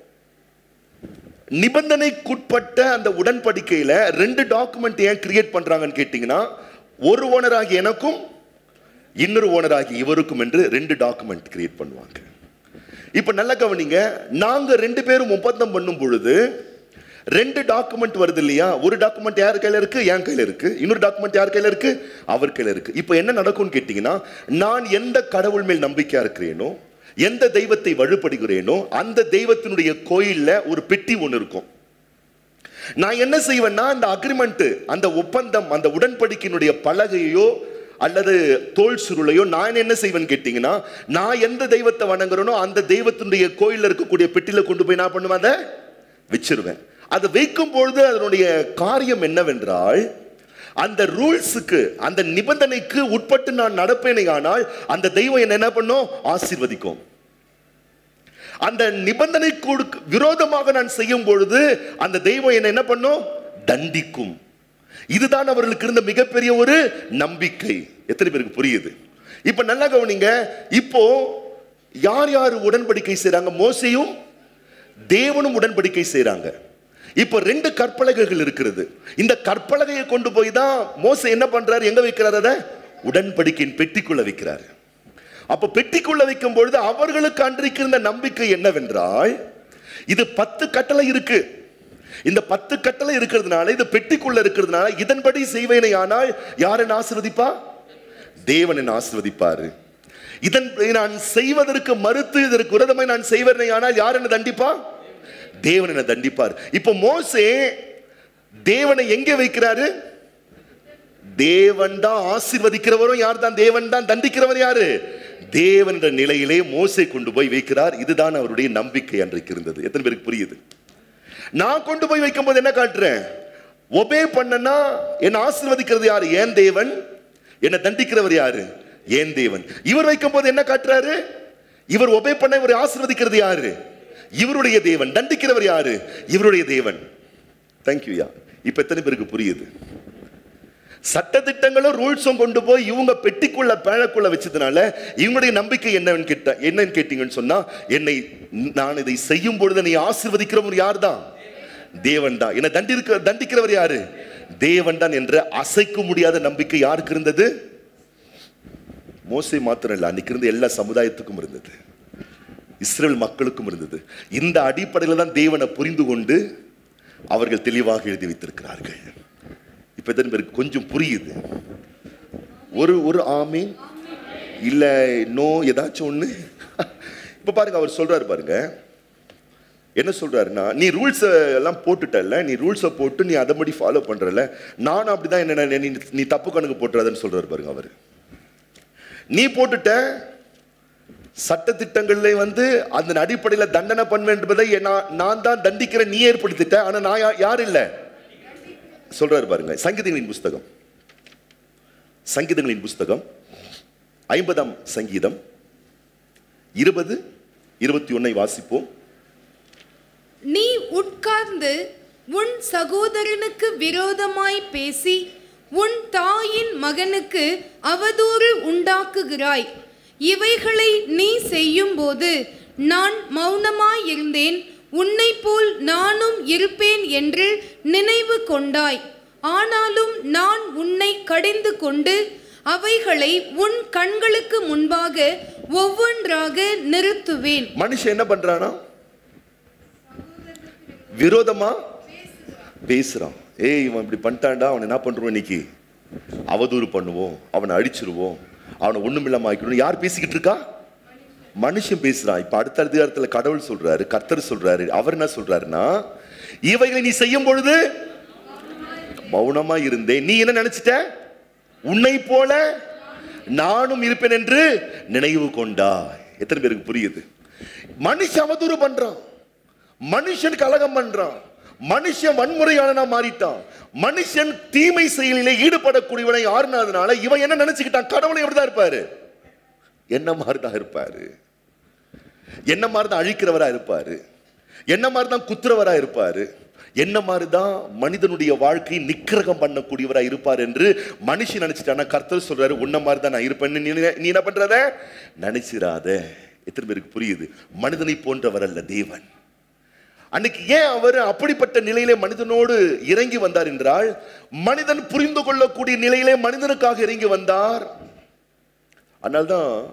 நிபந்தனைக்குட்பட்ட அந்த உடன்படிக்கையில ரெண்டு டாக்குமெண்ட் ஏன் கிரியேட் பண்றாங்கன்னு கேட்டீங்கன்னா ஒரு ஓனராகி எனக்கும் இன்னொரு ஓனராகி இவருக்கும் என்று ரெண்டு டாக்குமெண்ட் கிரியேட் பண்ணுவாங்க இப்ப நல்ல கவனிங்க நாங்க ரெண்டு பேரும் ஒப்பந்தம் பண்ணும் பொழுது ரெண்டு டாக்குமெண்ட் வருது இல்லையா ஒரு டாக்குமெண்ட் யார் கையில இருக்கு என் கையில இருக்கு இன்னொரு டாக்குமெண்ட் யார் கையில இருக்கு அவர் கையில இருக்கு இப்போ என்ன நடக்கும்னு கேட்டீங்கன்னா நான் எந்த கடவுள் மேல் நம்பிக்கையா இருக்கிறேனோ எந்த தெய்வத்தை வழிபடுகிறேனோ அந்த தெய்வத்தினுடைய கோயில்ல ஒரு பெட்டி ஒன்று இருக்கும் நான் என்ன செய்வேன்னா அந்த அக்ரிமெண்ட் அந்த ஒப்பந்தம் அந்த உடன்படிக்கையினுடைய பலகையோ அல்லது தோல் சுருளையோ நான் என்ன செய்வேன்னு கேட்டீங்கன்னா நான் எந்த தெய்வத்தை வணங்குறேனோ அந்த தெய்வத்தினுடைய கோயில்ல இருக்கக்கூடிய பெட்டியில கொண்டு போய் நான் பண்ணுவேன் அதை வச்சிருவேன் அதை வைக்கும் பொழுது அதனுடைய காரியம் என்னவென்றால் அந்த ரூல்ஸுக்கு அந்த நிபந்தனைக்கு உட்பட்டு நான் நடப்பேனே ஆனால் அந்த தெய்வம் என்ன என்ன பண்ணும் ஆசீர்வதிக்கும் அந்த நிபந்தனைக்கு விரோதமாக நான் செய்யும் பொழுது அந்த தெய்வம் என்ன என்ன பண்ணும் தண்டிக்கும் இதுதான் அவர்களுக்கு இருந்த மிகப்பெரிய ஒரு நம்பிக்கை எத்தனை பேருக்கு புரியுது இப்ப நல்லா கவனிங்க இப்போ யார் யார் உடன்படிக்கை செய்றாங்க மோசையும் தேவனும் உடன்படிக்கை செய்றாங்க இப்போ ரெண்டு கற்பலகைகள் இருக்கிறது இந்த கற்பலகையை கொண்டு போய் தான் மோசை என்ன பண்றாரு எங்க வைக்கிறார் அதை உடன்படிக்கையின் பெட்டிக்குள்ள வைக்கிறாரு அப்ப பெட்டிக்குள்ள வைக்கும் பொழுது அவர்களுக்கு அன்றைக்கு இருந்த நம்பிக்கை என்னவென்றால் இது பத்து கட்டளை இருக்கு இந்த பத்து கட்டளை இருக்கிறதுனால இது பெட்டிக்குள்ள இருக்கிறதுனால இதன்படி செய்வேனே ஆனால் யார் என்ன ஆசிர்வதிப்பா தேவன் என்ன ஆசிர்வதிப்பாரு இதன் நான் செய்வதற்கு மறுத்து இதற்கு விரதமாய் நான் செய்வேனே ஆனால் யார் என்ன தண்டிப்பா தேவன் என்ன தண்டிப்பார் இப்போ மோசே தேவனை எங்கே வைக்கிறாரு தேவன் தான் ஆசீர்வதிக்கிறவரும் யார் தான் தேவன் தான் தண்டிக்கிறவர் யாரு தேவன் என்ற நிலையிலே மோசை கொண்டு போய் வைக்கிறார் இதுதான் அவருடைய நம்பிக்கை அன்றைக்கு இருந்தது எத்தனை பேருக்கு புரியுது நான் கொண்டு போய் வைக்கும்போது என்ன காட்டுறேன் ஒபே பண்ணனா என்ன ஆசீர்வதிக்கிறது யாரு ஏன் தேவன் என்ன தண்டிக்கிறவர் யாரு ஏன் தேவன் இவர் வைக்கும்போது என்ன காட்டுறாரு இவர் ஒபே பண்ண இவர் ஆசீர்வதிக்கிறது யாரு இவருடைய தேவன் தண்டிக்கிறவர் யாரு இவருடைய தேவன் தேங்க்யூ யா இப்ப எத்தனை பேருக்கு புரியுது சட்டதிட்டங்களும் ரூல்ஸும் கொண்டு போய் இவங்க பெட்டிக்குள்ள பேழக்குள்ள வச்சதுனால இவங்களுடைய நம்பிக்கை என்னன்னு கேட்ட என்னன்னு கேட்டீங்கன்னு சொன்னா என்னை நான் இதை செய்யும் பொழுது நீ ஆசீர்வதிக்கிறவர் யார் தான் தேவன் தான் என்னை தண்டிருக்க தண்டிக்கிறவர் யாரு தேவன் தான் என்ற அசைக்க முடியாத நம்பிக்கை யாருக்கு இருந்தது மோசை மாத்திரம் இல்லை அன்னைக்கு இருந்த எல்லா சமுதாயத்துக்கும் இருந்தது இஸ்ரேல் மக்களுக்கும் இருந்தது இந்த அடிப்படையில் தான் தேவனை புரிந்து கொண்டு அவர்கள் தெளிவாக எழுதி வைத்திருக்கிறார்கள் இப்ப எத்தனை பேருக்கு கொஞ்சம் புரியுது ஒரு ஒரு ஆமீன் இல்ல நோ ஏதாச்சும் ஒண்ணு இப்ப பாருங்க அவர் சொல்றாரு பாருங்க என்ன சொல்றாருன்னா நீ ரூல்ஸ் எல்லாம் போட்டுட்டல நீ ரூல்ஸை போட்டு நீ அதன்படி ஃபாலோ பண்றல நானும் அப்படிதான் என்ன நீ நீ தப்பு கணக்கு போட்டுறாதுன்னு சொல்றாரு பாருங்க அவர் நீ போட்டுட்ட சட்டத்திட்டங்கள்ல வந்து அதன் அடிப்படையில் தண்டனை பண்ணுவேன் என்பதை நான் நான் தான் தண்டிக்கிற நீ ஏற்படுத்திட்ட ஆனா நான் யா- யார் இல்லை சொல்றாரு பாருங்க சங்கீதங்களின் புஸ்தகம் சங்கீதங்களின் புஸ்தகம் ஐம்பதாம் சங்கீதம் இருபது இருபத்தி ஒன்னை வாசிப்போம் நீ உட்கார்ந்து உன் சகோதரனுக்கு விரோதமாய் பேசி உன் தாயின் மகனுக்கு அவதூறு உண்டாக்குகிறாய் இவைகளை நீ செய்யும்போது நான் மௌனமாயிருந்தேன் உன்னைப் போல் நானும் இருப்பேன் என்று நினைவு கொண்டாய் ஆனாலும் நான் உன்னை கடிந்து கொண்டு அவைகளை உன் கண்களுக்கு முன்பாக ஒவ்வொன்றாக நிறுத்துவேன் மனுஷன் என்ன பண்றானா விரோதமா பேசுறான் ஏய் இவன் இப்படி பண்ணிட்டான்டா அவனை என்ன பண்றோம் இன்னைக்கு அவதூறு பண்ணுவோம் அவனை அடிச்சிருவோம் அவனை ஒண்ணுமில்லாம ஆக்கிடுவோம் யார் பேசிக்கிட்டு இருக்கா மனுஷன் பேசுறான் இப்ப அடுத்த அதிகாரத்துல கடவுள் சொல்றாரு கர்த்தர் சொல்றாரு அவர் என்ன சொல்றாருன்னா இவைகளை நீ செய்யும் பொழுது மௌனமா இருந்தேன் நீ என்ன நினைச்சிட்ட உன்னை போல நானும் இருப்பேன் என்று நினைவு கொண்டாய் எத்தனை பேருக்கு புரியுது மனுஷன் அவதூறு பண்றான் மனுஷன் கலகம் பண்றான் மனுஷன் வன்முறையாளனா மாறிட்டான் மனுஷன் தீமை செயலிலே ஈடுபடக்கூடியவனை ஆறுனதுனால இவன் என்ன நினைச்சுக்கிட்டான் கடவுளை எப்படிதான் இருப்பாரு என்ன மாதிரி தான் இருப்பாரு என்ன மாதிரி தான் அழிக்கிறவரா இருப்பாரு என்ன மாதிரி தான் குத்துறவரா இருப்பாரு என்ன மாதிரி தான் மனிதனுடைய வாழ்க்கை நிக்கிரகம் பண்ணக்கூடியவரா இருப்பார் என்று மனுஷன் நினைச்சிட்டானா கர்த்தர் சொல்றாரு உன்ன மாதிரி தான் நான் இருப்பேன்னு நீ நீ என்ன பண்றத நினைச்சிராத எத்தனை பேருக்கு புரியுது மனிதனை போன்றவர் அல்ல தேவன் அன்னைக்கு ஏன் அவர் அப்படிப்பட்ட நிலையிலே மனிதனோடு இறங்கி வந்தார் என்றால் மனிதன் புரிந்து கொள்ளக்கூடிய நிலையிலே மனிதனுக்காக இறங்கி வந்தார் அதனால்தான்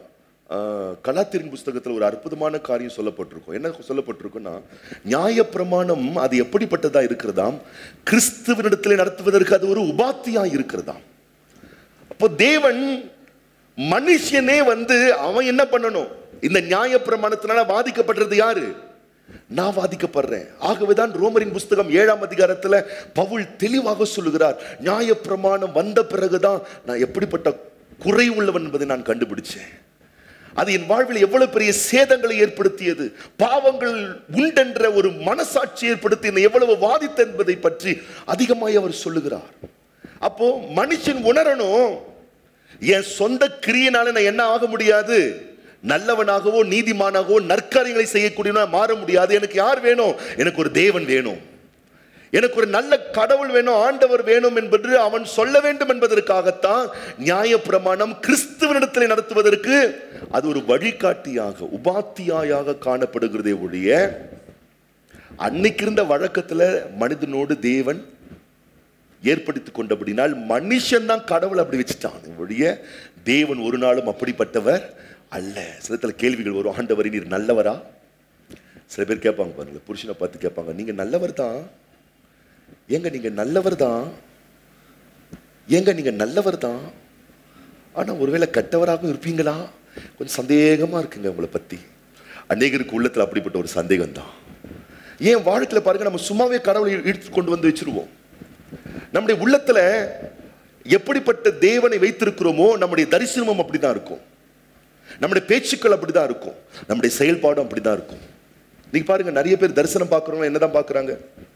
ஆஹ், கலாத்திரின் புஸ்தகத்தில் ஒரு அற்புதமான காரியம் சொல்லப்பட்டிருக்கும் என்ன சொல்லப்பட்டிருக்குன்னா நியாயப்பிரமாணம் அது எப்படிப்பட்டதா இருக்கிறதாம் கிறிஸ்துவனிடத்தில் நடத்துவதற்கு அது ஒரு உபாத்தியா இருக்கிறதாம் அப்போ தேவன் மனுஷனே வந்து அவன் என்ன பண்ணணும் இந்த நியாயப்பிரமாணத்தினால பாதிக்கப்படுறது யாரு நான் பாதிக்கப்படுறேன் ஆகவேதான் ரோமரின் புஸ்தகம் ஏழாம் அதிகாரத்துல பவுல் தெளிவாக சொல்லுகிறார் நியாயப்பிரமாணம் வந்த பிறகுதான் நான் எப்படிப்பட்ட குறை உள்ளவன் என்பதை நான் கண்டுபிடிச்சேன் அது என் வாழ்வில் எவ்வளவு பெரிய சேதங்களை ஏற்படுத்தியது பாவங்கள் உண்டென்ற ஒரு மனசாட்சி ஏற்படுத்தி என்னை எவ்வளவு வாதித்த என்பதை பற்றி அதிகமாய் அவர் சொல்லுகிறார் அப்போ மனுஷன் உணரணும் என் சொந்த கிரியனால நான் என்ன ஆக முடியாது நல்லவனாகவோ நீதிமானாகவோ நற்காரியங்களை செய்யக்கூடியவனா மாற முடியாது எனக்கு யார் வேணும் எனக்கு ஒரு தேவன் வேணும் எனக்கு ஒரு நல்ல கடவுள் வேணும் ஆண்டவர் வேணும் என்பது அவன் சொல்ல வேண்டும் என்பதற்காகத்தான் நியாயப்பிரமாணம் கிறிஸ்துவனிடத்தில் நடத்துவதற்கு அது ஒரு வழிகாட்டியாக உபாத்தியாயாக காணப்படுகிறதே ஒழிய அன்னைக்கு இருந்த வழக்கத்துல மனிதனோடு தேவன் ஏற்படுத்தி கொண்டபடினால் மனுஷன் தான் கடவுள் அப்படி வச்சுட்டான் ஒழிய தேவன் ஒரு நாளும் அப்படிப்பட்டவர் அல்ல சிலத்துல கேள்விகள் வரும் ஆண்டவர் நீர் நல்லவரா சில பேர் கேட்பாங்க பாருங்க புருஷனை பார்த்து கேட்பாங்க நீங்க நல்லவர் தான் ஏங்க நீங்க நல்லவர் தான் ஏங்க நீங்க நல்லவர் தான் ஆனா ஒருவேளை கெட்டவராகவும் இருப்பீங்களா கொஞ்சம் சந்தேகமா இருக்குங்க உங்களை பத்தி அநேகருக்கு உள்ளத்துல அப்படிப்பட்ட ஒரு சந்தேகம் தான் ஏன் வாழ்க்கையில பாருங்க நம்ம சும்மாவே கடவுளை இழுத்து கொண்டு வந்து வச்சிருவோம் நம்முடைய உள்ளத்துல எப்படிப்பட்ட தேவனை வைத்திருக்கிறோமோ நம்முடைய தரிசனமும் அப்படிதான் இருக்கும் நம்முடைய பேச்சுக்கள் அப்படிதான் இருக்கும் நம்முடைய செயல்பாடும் அப்படிதான் இருக்கும் நீங்க பாருங்க நிறைய பேர் தரிசனம் பார்க்கறவங்க என்னதான் பார்க்கறாங்க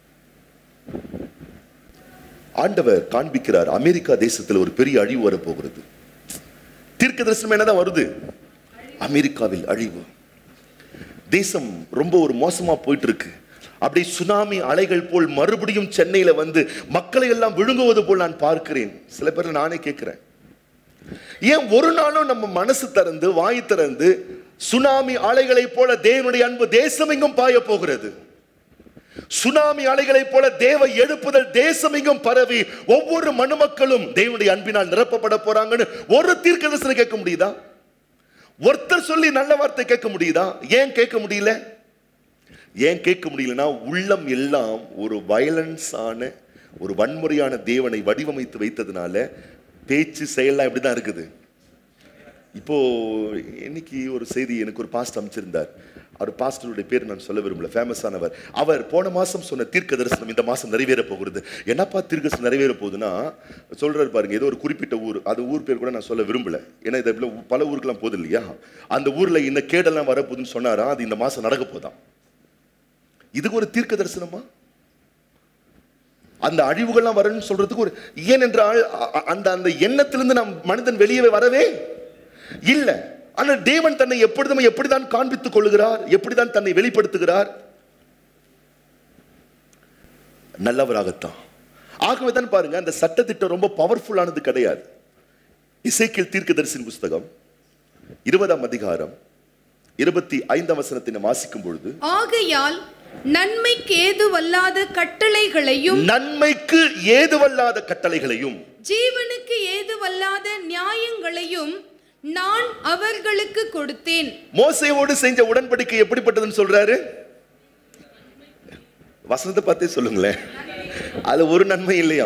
ஆண்டவர் காண்பிக்கிறார் அமெரிக்கா தேசத்தில் ஒரு பெரிய அழிவு வரப்போகிறது தீர்க்க தரிசனம் என்னதான் வருது அமெரிக்காவில் அழிவு தேசம் ரொம்ப ஒரு மோசமா போயிட்டு இருக்கு அப்படி சுனாமி அலைகள் போல் மறுபடியும் சென்னையில வந்து மக்களை எல்லாம் விழுங்குவது போல் நான் பார்க்கிறேன் சில பேர் நானே கேட்கிறேன் ஏன் ஒரு நாளும் நம்ம மனசு திறந்து வாய் திறந்து சுனாமி அலைகளைப் போல தேவனுடைய அன்பு தேசமெங்கும் பாய போகிறது சுனாமி அலைகளைப் போல தேவ எழுப்புதல் தேசமெங்கும் பரவி ஒவ்வொரு மனுமக்களும் தேவனுடைய அன்பினால் நிரப்பப்பட போறாங்கன்னு ஒரு தீர்க்கதரிசனம் கேட்க முடியுதா ஒருத்தர் சொல்லி நல்ல வார்த்தை கேட்க முடியுதா ஏன் கேட்க முடியல ஏன் கேட்க முடியலன்னா உள்ளம் எல்லாம் ஒரு வயலன்ஸான ஒரு வன்முறையான தேவனை வடிவமைத்து வைத்ததுனால பேச்சு செயல்லாம் இப்படி தான் இருக்குது இப்போ இன்னைக்கு ஒரு செய்தி எனக்கு ஒரு பாஸ்ட் அமைச்சிருந்தார் அவர் பாஸ்டருடைய பேர் நான் சொல்ல விரும்பல ஃபேமஸானவர் அவர் போன மாசம் சொன்ன தீர்க்க தரிசனம் இந்த மாசம் நிறைவேற போகிறது என்னப்பா தீர்க்க தரிசனம் நிறைவேற போகுதுன்னா சொல்றாரு பாருங்க ஏதோ ஒரு குறிப்பிட்ட ஊர் அது ஊர் பேர் கூட நான் சொல்ல விரும்பல ஏன்னா இதை பல ஊருக்கெல்லாம் போகுது இல்லையா அந்த ஊர்ல இந்த கேடெல்லாம் வரப்போகுதுன்னு சொன்னாரா அது இந்த மாசம் நடக்க போதாம் இதுக்கு ஒரு தீர்க்க தரிசனமா அந்த அழிவுகள்லாம் வரணும்னு சொல்றதுக்கு ஒரு ஏனென்றால் அ- அ- அந்த அந்த எண்ணத்திலிருந்து நம் மனிதன் வெளியே வரவே இல்லை ஆனால் தேவன் தன்னை எப்பொழுதுமே எப்படிதான் காண்பித்துக் கொள்கிறார் எப்படிதான் தன்னை வெளிப்படுத்துகிறார் நல்லவராகத்தான் ஆகவே தான் பாருங்க அந்த சட்டத்திட்டம் ரொம்ப பவர்ஃபுல்லானது கிடையாது இசைக்கில் தீர்க்கதரிசின் புஸ்தகம் இருபதாம் அதிகாரம் இருபத்தி ஐந்தாம் வசனத்தை நாம் வாசிக்கும் பொழுது ஆகையால் நன்மைக்கு ஏதுவல்லாத கட்டளைகளையும் நன்மைக்கு ஏதுவல்லாத கட்டளைகளையும் ஜீவனுக்கு ஏதுவல்லாத நியாயங்களையும் நான் அவர்களுக்கு கொடுத்தேன் மோசையோடு செஞ்ச உடன்படிக்கை எப்படிப்பட்டதுன்னு சொல்றாரு வசனத்தை பார்த்தே சொல்லுங்களேன் அதுல ஒரு நன்மை இல்லையா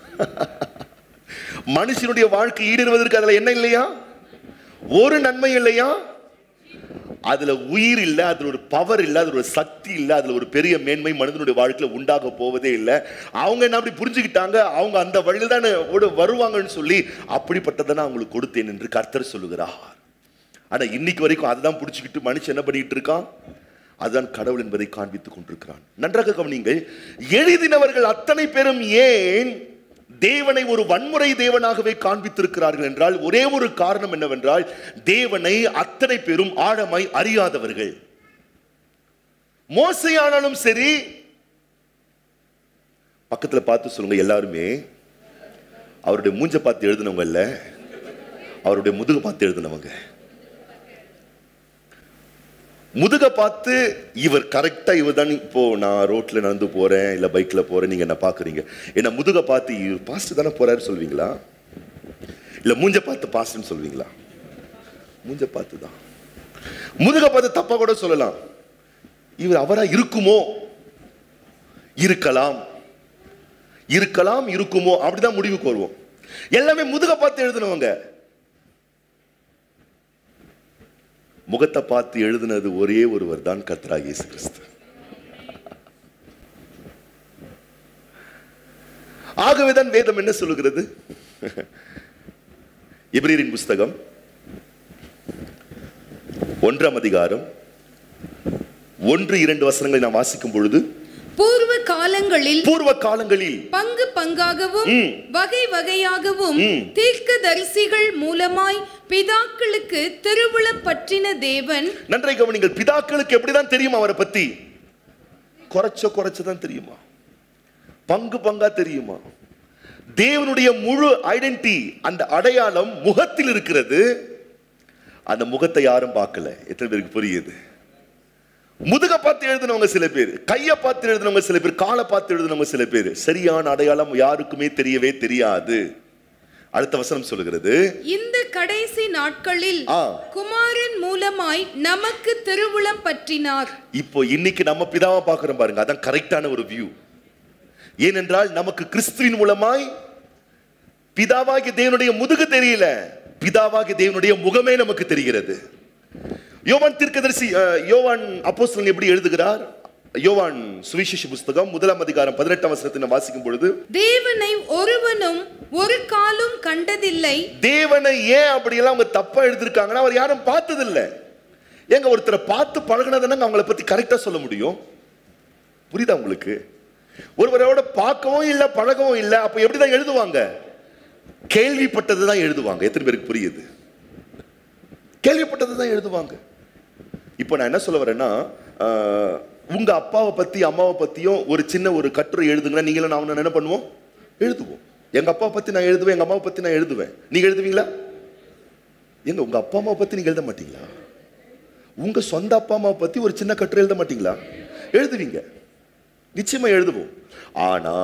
மனுஷனுடைய வாழ்க்கை ஈடுவதற்கு அதுல என்ன இல்லையா ஒரு நன்மை இல்லையா அதுல உயிர் இல்ல அதுல ஒரு பவர் இல்ல அதுல ஒரு சக்தி இல்ல அதுல ஒரு பெரிய மேன்மை மனிதனுடைய வாழ்க்கையில உண்டாக போவதே இல்லை அவங்க என்ன அப்படி புரிஞ்சுக்கிட்டாங்க அவங்க அந்த வழியில் தானே வருவாங்கன்னு சொல்லி அப்படிப்பட்டதை நான் அவங்களுக்கு கொடுத்தேன் என்று கர்த்தர் சொல்லுகிறார் ஆனா இன்னைக்கு வரைக்கும் அதுதான் பிடிச்சிக்கிட்டு மனுஷன் என்ன பண்ணிட்டு இருக்கான் அதுதான் கடவுள் என்பதை காண்பித்துக் கொண்டிருக்கிறான் நன்றாக கவனிங்கள் எழுதினவர்கள் அத்தனை பேரும் ஏன் தேவனை ஒரு வன்முறை தேவனாகவே காண்பித்திருக்கிறார்கள் என்றால் ஒரே ஒரு காரணம் என்னவென்றால் தேவனை அத்தனை பேரும் ஆழமாய் அறியாதவர்கள் மோசையானாலும் சரி பக்கத்துல பார்த்து சொல்லுங்க எல்லாருமே அவருடைய மூஞ்ச பார்த்து எழுதினவங்க இல்ல அவருடைய முதுக பார்த்து எழுதினவங்க முதுக பார்த்து இவர் கரெக்டா இவர் தான் இப்போ நான் ரோட்ல நடந்து போறேன் இல்ல பைக்ல போறேன் நீங்க என்ன பாக்குறீங்க என்ன முதுக பார்த்து இவர் பாஸ்ட் தானே போறாரு சொல்வீங்களா இல்ல மூஞ்ச பார்த்து பாஸ்ட்னு சொல்வீங்களா மூஞ்ச பார்த்து தான் முதுக பார்த்து தப்பா கூட சொல்லலாம் இவர் அவரா இருக்குமோ இருக்கலாம் இருக்கலாம் இருக்குமோ அப்படிதான் முடிவுக்கு வருவோம் எல்லாமே முதுக பார்த்து எழுதினவங்க முகத்தை பார்த்து எழுதினது ஒரே ஒருவர் தான் கர்த்தராகிய இயேசு கிறிஸ்து ஆகவேதான் வேதம் என்ன சொல்லுகிறது எபிரேரின் புஸ்தகம் ஒன்றாம் அதிகாரம் ஒன்று இரண்டு வசனங்களை நாம் வாசிக்கும் பொழுது பூர்வ காலங்களில் பூர்வ காலங்களில் பங்கு பங்காகவும் ம். வகை வகையாகவும் ம். தீர்க்கதரிசிகள் மூலமாய் பிதாக்களுக்கு திருவுளம் பற்றின தேவன் நன்றை கவனிங்கள் பிதாக்களுக்கு எப்படிதான் தெரியுமா அவரை பத்தி குறைச்ச குறைச்சதான் தெரியுமா பங்கு பங்கா தெரியுமா தேவனுடைய முழு ஐடென்டி அந்த அடையாளம் முகத்தில் இருக்கிறது அந்த முகத்தை யாரும் பார்க்கல எத்தனை பேருக்கு புரியுது முதுக பார்த்து எழுதினவங்க சில பேர் கையை பார்த்து எழுதினவங்க சில பேர் காலை பார்த்து எழுதினவங்க சில பேர் சரியான அடையாளம் யாருக்குமே தெரியவே தெரியாது அடுத்த வசனம் சொல்லுகிறது இந்த கடைசி நாட்களில் ஆ. குமாரன் மூலமாய் நமக்கு திருவுளம் பற்றினார் இப்போ இன்னைக்கு நம்ம பிதாவை பார்க்கிறோம் பாருங்க அதான் கரெக்டான ஒரு வியூ ஏனென்றால் நமக்கு கிறிஸ்துவின் மூலமாய் பிதாவாகிய தேவனுடைய முதுகு தெரியல பிதாவாகிய தேவனுடைய முகமே நமக்கு தெரிகிறது யோவான் தீர்க்கதரிசி அஹ், யோவான் அப்போஸ்தலன் எப்படி எழுதுகிறார் யோவான் சுவிசேஷ புஸ்தகம் முதலாம் அதிகாரம் பதினெட்டாம் வசனத்தை நாம் வாசிக்கும் பொழுது தேவனை ஒருவனும் ஒரு காலும் கண்டதில்லை தேவனை ஏன் அப்படியெல்லாம் அவங்க தப்பா எழுதிருக்காங்கன்னா அவர் யாரும் பார்த்ததில்ல ஏங்க ஒருத்தரை பார்த்து பழகினதுனாங்க அவங்கள பத்தி கரெக்டா சொல்ல முடியும் புரியுதா உங்களுக்கு ஒருவரோட பார்க்கவும் இல்லை பழகவும் இல்லை அப்ப எப்படி தான் எழுதுவாங்க கேள்விப்பட்டது தான் எழுதுவாங்க எத்தனை பேருக்கு புரியுது கேள்விப்பட்டது தான் எழுதுவாங்க இப்போ நான் என்ன சொல்ல வரேன்னா ஆஹ், உங்க அப்பாவை பத்தி அம்மாவை பத்தியும் ஒரு சின்ன ஒரு கட்டுரை எழுதுங்கன்னா நீங்களும் நான் என்ன பண்ணுவோம் எழுதுவோம் எங்க அப்பாவை பத்தி நான் எழுதுவேன் எங்க அம்மாவை பத்தி நான் எழுதுவேன் நீங்க எழுதுவீங்களா எங்க உங்க அப்பா அம்மாவை பத்தி நீங்க எழுத மாட்டீங்களா உங்க சொந்த அப்பா அம்மாவை பத்தி ஒரு சின்ன கட்டுரை எழுத மாட்டீங்களா எழுதுவீங்க நிச்சயமா எழுதுவோம் ஆனா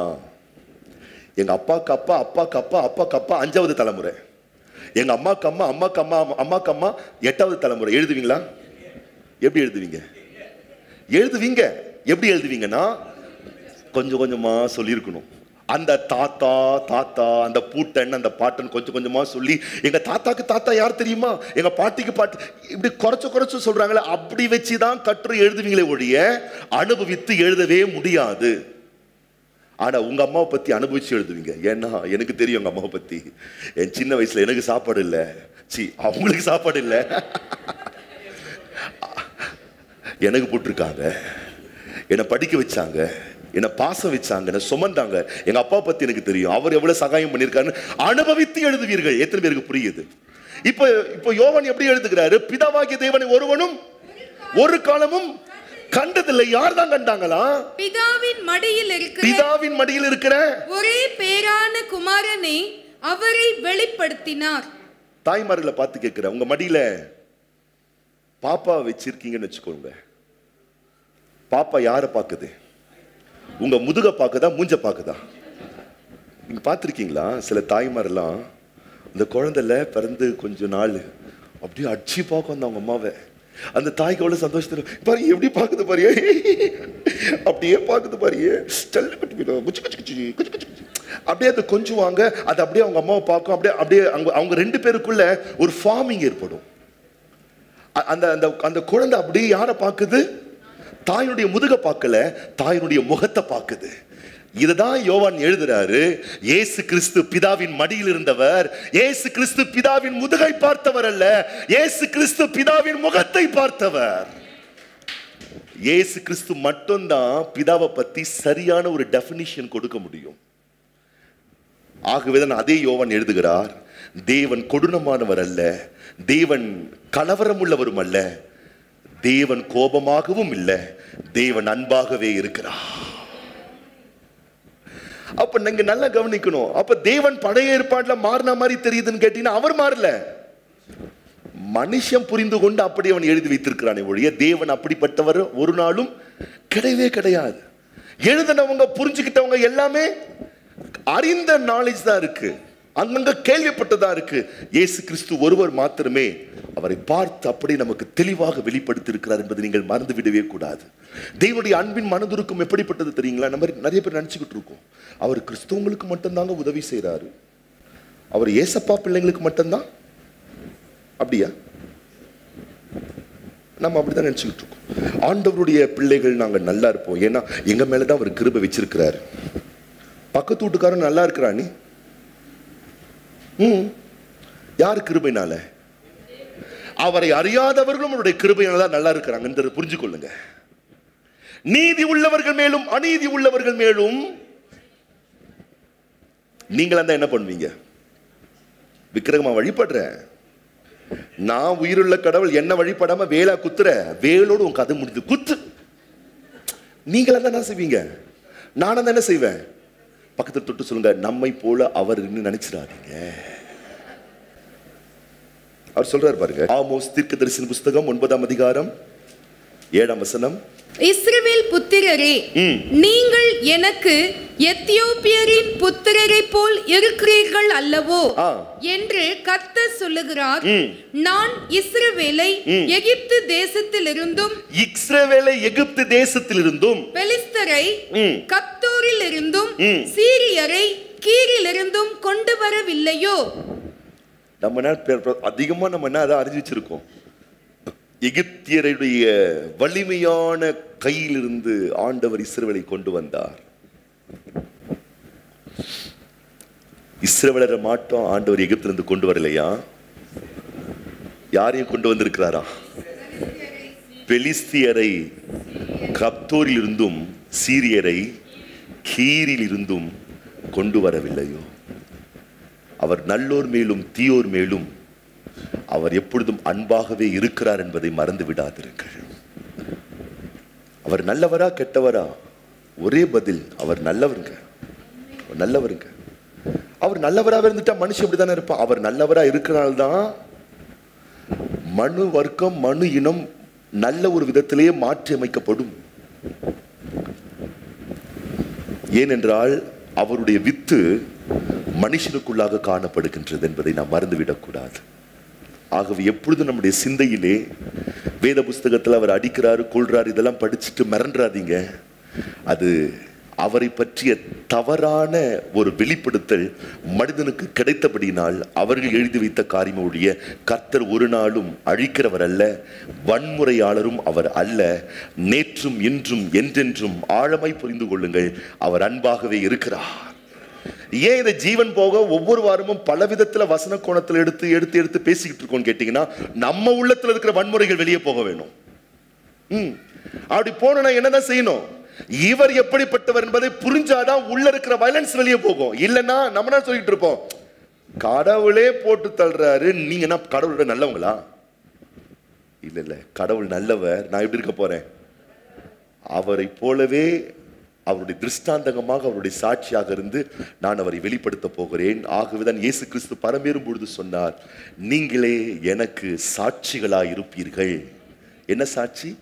எங்க அப்பாக்கு அப்பா அப்பாக்கு அப்பா அப்பாக்கு அப்பா அஞ்சாவது தலைமுறை எங்க அம்மாக்கு அம்மா அம்மாக்கு அம்மா அம்மாக்கு அம்மா எட்டாவது தலைமுறை எழுதுவீங்களா எப்படி எழுதுவீங்க எழுதுவீங்க எப்படி எழுதுவீங்கன்னா கொஞ்சம் கொஞ்சமா சொல்லியிருக்கணும் அந்த தாத்தா தாத்தா அந்த பூட்டன் அந்த பாட்டன் கொஞ்சம் கொஞ்சமா சொல்லி எங்க தாத்தாக்கு தாத்தா யார் தெரியுமா எங்க பாட்டிக்கு பாட்டி இப்படி குறைச்சு குறைச்சு சொல்றாங்களே அப்படி வச்சு தான் கட்டுரை எழுதுவீங்களே ஒழிய அனுபவித்து எழுதவே முடியாது ஆனா உங்க அம்மாவை பத்தி அனுபவிச்சு எழுதுவீங்க ஏன்னா எனக்கு தெரியும் உங்க அம்மாவை பத்தி என் சின்ன வயசுல எனக்கு சாப்பாடு இல்லை சி அவங்களுக்கு சாப்பாடு இல்லை எனக்கு போட்டிருக்காங்க என்னை படிக்க வச்சாங்க என்னை பாசம் வச்சாங்க என்னை சுமந்தாங்க எங்க அப்பா பத்தி எனக்கு தெரியும் அவர் எவ்வளவு சகாயம் பண்ணியிருக்காருன்னு அனுபவித்து எழுதுவீர்கள் எத்தனை பேருக்கு புரியுது இப்போ இப்போ யோவான் எப்படி எழுதுகிறாரு பிதாவாகிய தேவனை ஒருவனும் ஒரு காலமும் கண்டதில்லை யார் தான் கண்டாங்களா பிதாவின் மடியில் இருக்கிற பிதாவின் மடியில் இருக்கிற ஒரே பேரான குமாரனை அவரை வெளிப்படுத்தினார் தாய்மார்களை பார்த்து கேட்கிறேன் உங்க மடியில பாப்பா வச்சிருக்கீங்கன்னு வச்சுக்கோங்க பாப்பா யாரை பார்க்குது உங்க முதுக பார்க்குதா மூஞ்ச பார்க்குதா நீங்க பார்த்துருக்கீங்களா சில தாய்மாரெல்லாம் இந்த குழந்தைல பிறந்து கொஞ்ச நாள் அப்படியே அடிச்சு பார்க்கும் அந்த அவங்க அம்மாவை அந்த தாய்க்கு எவ்வளவு சந்தோஷத்துல பாரு எப்படி பார்க்குது பாரு அப்படியே பார்க்குது பாரு செல்ல குட்டி குட்டி, குச்சி குச்சி குச்சி குச்சி குச்சி குச்சி. அப்படியே அதை கொஞ்சுவாங்க அது அப்படியே அவங்க அம்மாவை பார்க்கும் அப்படியே அப்படியே அவங்க அவங்க ரெண்டு பேருக்குள்ள ஒரு ஃபார்மிங் ஏற்படும் அ- அந்த அந்த அந்த குழந்தை அப்படியே யாரை பார்க்குது தாயினுடைய முதுக பார்க்கல தாயினுடைய முகத்தை பார்க்குது இதுதான் யோவான் எழுதுறாரு இயேசு கிறிஸ்து பிதாவின் மடியில் இருந்தவர் இயேசு கிறிஸ்து பிதாவின் முதுகை பார்த்தவர் அல்ல இயேசு கிறிஸ்து பிதாவின் முகத்தை பார்த்தவர் இயேசு கிறிஸ்து மட்டும்தான் பிதாவை பத்தி சரியான ஒரு டெஃபினிஷன் கொடுக்க முடியும் ஆகவே தான் அதே யோவான் எழுதுகிறார் தேவன் கொடூரமானவர் அல்ல தேவன் கலவரம் உள்ளவரும் அல்ல தேவன் கோபமாகவும் இல்லை தேவன் அன்பாகவே இருக்கிறார் அப்ப நீங்க நல்லா கவனிக்கணும் அப்ப தேவன் பழைய ஏற்பாட்டுல மாறின மாதிரி தெரியுதுன்னு கேட்டீங்கன்னா அவர் மாறல மனுஷன் புரிந்து கொண்டு அப்படி அவன் எழுதி வைத்திருக்கிறானே ஒழிய தேவன் அப்படிப்பட்டவர் ஒரு நாளும் கிடையவே கிடையாது எழுதினவங்க புரிஞ்சுக்கிட்டவங்க எல்லாமே அறிந்த நாலேஜ் தான் இருக்கு அங்கங்க கேள்விப்பட்டதா இருக்கு இயேசு கிறிஸ்து ஒருவர் மாத்திரமே அவரை பார்த்து அப்படி நமக்கு தெளிவாக வெளிப்படுத்தி இருக்கிறார் என்பதை நீங்கள் மறந்து விடவே கூடாது தேவனுடைய அன்பின் மனதுருக்கம் எப்படிப்பட்டது தெரியுங்களா நம்ம நிறைய பேர் நினைச்சுக்கிட்டு இருக்கோம் அவர் கிறிஸ்தவங்களுக்கு மட்டும்தாங்க உதவி செய்றாரு அவர் ஏசப்பா பிள்ளைங்களுக்கு மட்டும்தான் அப்படியா நம்ம அப்படிதான் நினைச்சுக்கிட்டு இருக்கோம் ஆண்டவருடைய பிள்ளைகள் நாங்க நல்லா இருப்போம் ஏன்னா எங்க மேலதான் அவர் கிருபை வச்சிருக்கிறாரு பக்கத்து வீட்டுக்காரன் நல்லா இருக்கிறா நீ ம் யார் கிருபைனால அவரை அறியாதவர்களும் அவருடைய கிருபையினால தான் நல்லா இருக்கிறாங்கன்றதை புரிஞ்சு கொள்ளுங்க நீதி உள்ளவர்கள் மேலும் அநீதி உள்ளவர்கள் மேலும் நீங்களா தான் என்ன பண்ணுவீங்க விக்கிரகமா வழிபடுறேன் நான் உயிருள்ள கடவுள் என்ன வழிபடாம வேலா குத்துற வேலோடு உன் கதை முடிஞ்சு குத்து நீங்களா தான் என்ன செய்வீங்க நானும் தான் என்ன செய்வேன் பக்கத்துல தொட்டு சொல்லுங்க நம்மை போல அவர் நினைச்சிடாதீங்க அவர் சொல்றாரு பாருங்க ஆமோஸ் தீர்க்கதரிசன புஸ்தகம் ஒன்பதாம் அதிகாரம் ஏழாம் வசனம் இஸ்ரவேல் புத்திரரே ம். நீங்கள் எனக்கு எத்தியோப்பியரின் புத்திரரை போல் இருக்கிறீர்கள் அல்லவோ ஆ. என்று கர்த்தர் சொல்லுகிறார் ம். நான் இஸ்ரவேலை எகிப்து தேசத்திலிருந்தும் இஸ்ரவேலை எகிப்து தேசத்திலிருந்தும் பெலிஸ்தரை ம். கப்தோரில் இருந்தும் ம். சீரியரை கீரிலிருந்தும் கொண்டு வரவில்லையோ நம்ம என்ன பெ- பெ- அதிகமா நம்ம என்ன அதை அறிஞ்சு வச்சிருக்கோம் எகிப்தியருடைய வலிமையான கையிலிருந்து ஆண்டவர் இஸ்ரவேலை கொண்டு வந்தார் இஸ்ரவேலரை மாட்டோம் ஆண்டவர் எகிப்திலிருந்து கொண்டு வரலையா யாரையும் கொண்டு வந்திருக்கிறாரா பெலிஸ்தியரை கப்தோரில் இருந்தும் சீரியரை கீரில் இருந்தும் கொண்டு வரவில்லையோ அவர் நல்லோர் மேலும் தீயோர் மேலும் அவர் எப்பொழுதும் அன்பாகவே இருக்கிறார் என்பதை மறந்து விடாதிருங்கள் அவர் நல்லவரா கெட்டவரா ஒரே பதில் அவர் நல்லவருங்க அவர் நல்லவருங்க அவர் நல்லவராக இருந்துட்டா மனுஷன் இப்படிதானே இருப்பான் அவர் நல்லவரா இருக்கிறனால்தான் மனு வர்க்கம் மனு இனம் நல்ல ஒரு விதத்திலேயே மாற்றி அமைக்கப்படும் ஏனென்றால் அவருடைய வித்து மனுஷனுக்குள்ளாக காணப்படுகின்றது என்பதை நாம் மறந்துவிடக்கூடாது ஆகவே எப்பொழுதும் நம்முடைய சிந்தையிலே வேத புஸ்தகத்தில் அவர் அடிக்கிறாரு கொள்றாரு இதெல்லாம் படிச்சுட்டு மிரண்டாதீங்க அது அவரை பற்றிய தவறான ஒரு வெளிப்படுத்தல் மனிதனுக்கு கிடைத்தபடினால் அவர்கள் எழுதி வைத்த காரியம் ஒழிய கர்த்தர் ஒரு நாளும் அழிக்கிறவர் அல்ல வன்முறையாளரும் அவர் அல்ல நேற்றும் இன்றும் என்றென்றும் ஆழமாய் புரிந்து கொள்ளுங்கள் அவர் அன்பாகவே இருக்கிறார் ஏன் இதை ஜீவன் போக ஒவ்வொரு வாரமும் பல விதத்துல வசன கோணத்துல எடுத்து எடுத்து எடுத்து பேசிக்கிட்டு இருக்கோம்னு கேட்டீங்கன்னா நம்ம உள்ளத்துல இருக்கிற வன்முறைகள் வெளியே போக வேணும் ம். அப்படி போனா என்னதான் செய்யணும் இவர் எப்படிப்பட்டவர் என்பதை புரிஞ்சாதான் உள்ள இருக்கிற வயலன்ஸ் வெளியே போகும் இல்லைன்னா நம்ம என்ன சொல்லிட்டு இருப்போம் கடவுளே போட்டு தள்ளுறாரு நீங்க என்ன கடவுளோட நல்லவங்களா இல்ல இல்ல கடவுள் நல்லவர் நான் எப்படி இருக்க போறேன் அவரை போலவே அவருடைய திருஷ்டாந்தகமாக அவருடைய சாட்சியாக இருந்து நான் அவரை வெளிப்படுத்த போகிறேன் ஆகவேதான் இயேசு கிறிஸ்து பரமேறும் பொழுது சொன்னார் நீங்களே எனக்கு சாட்சிகளாய் இருப்பீர்கள் என்ன சாட்சி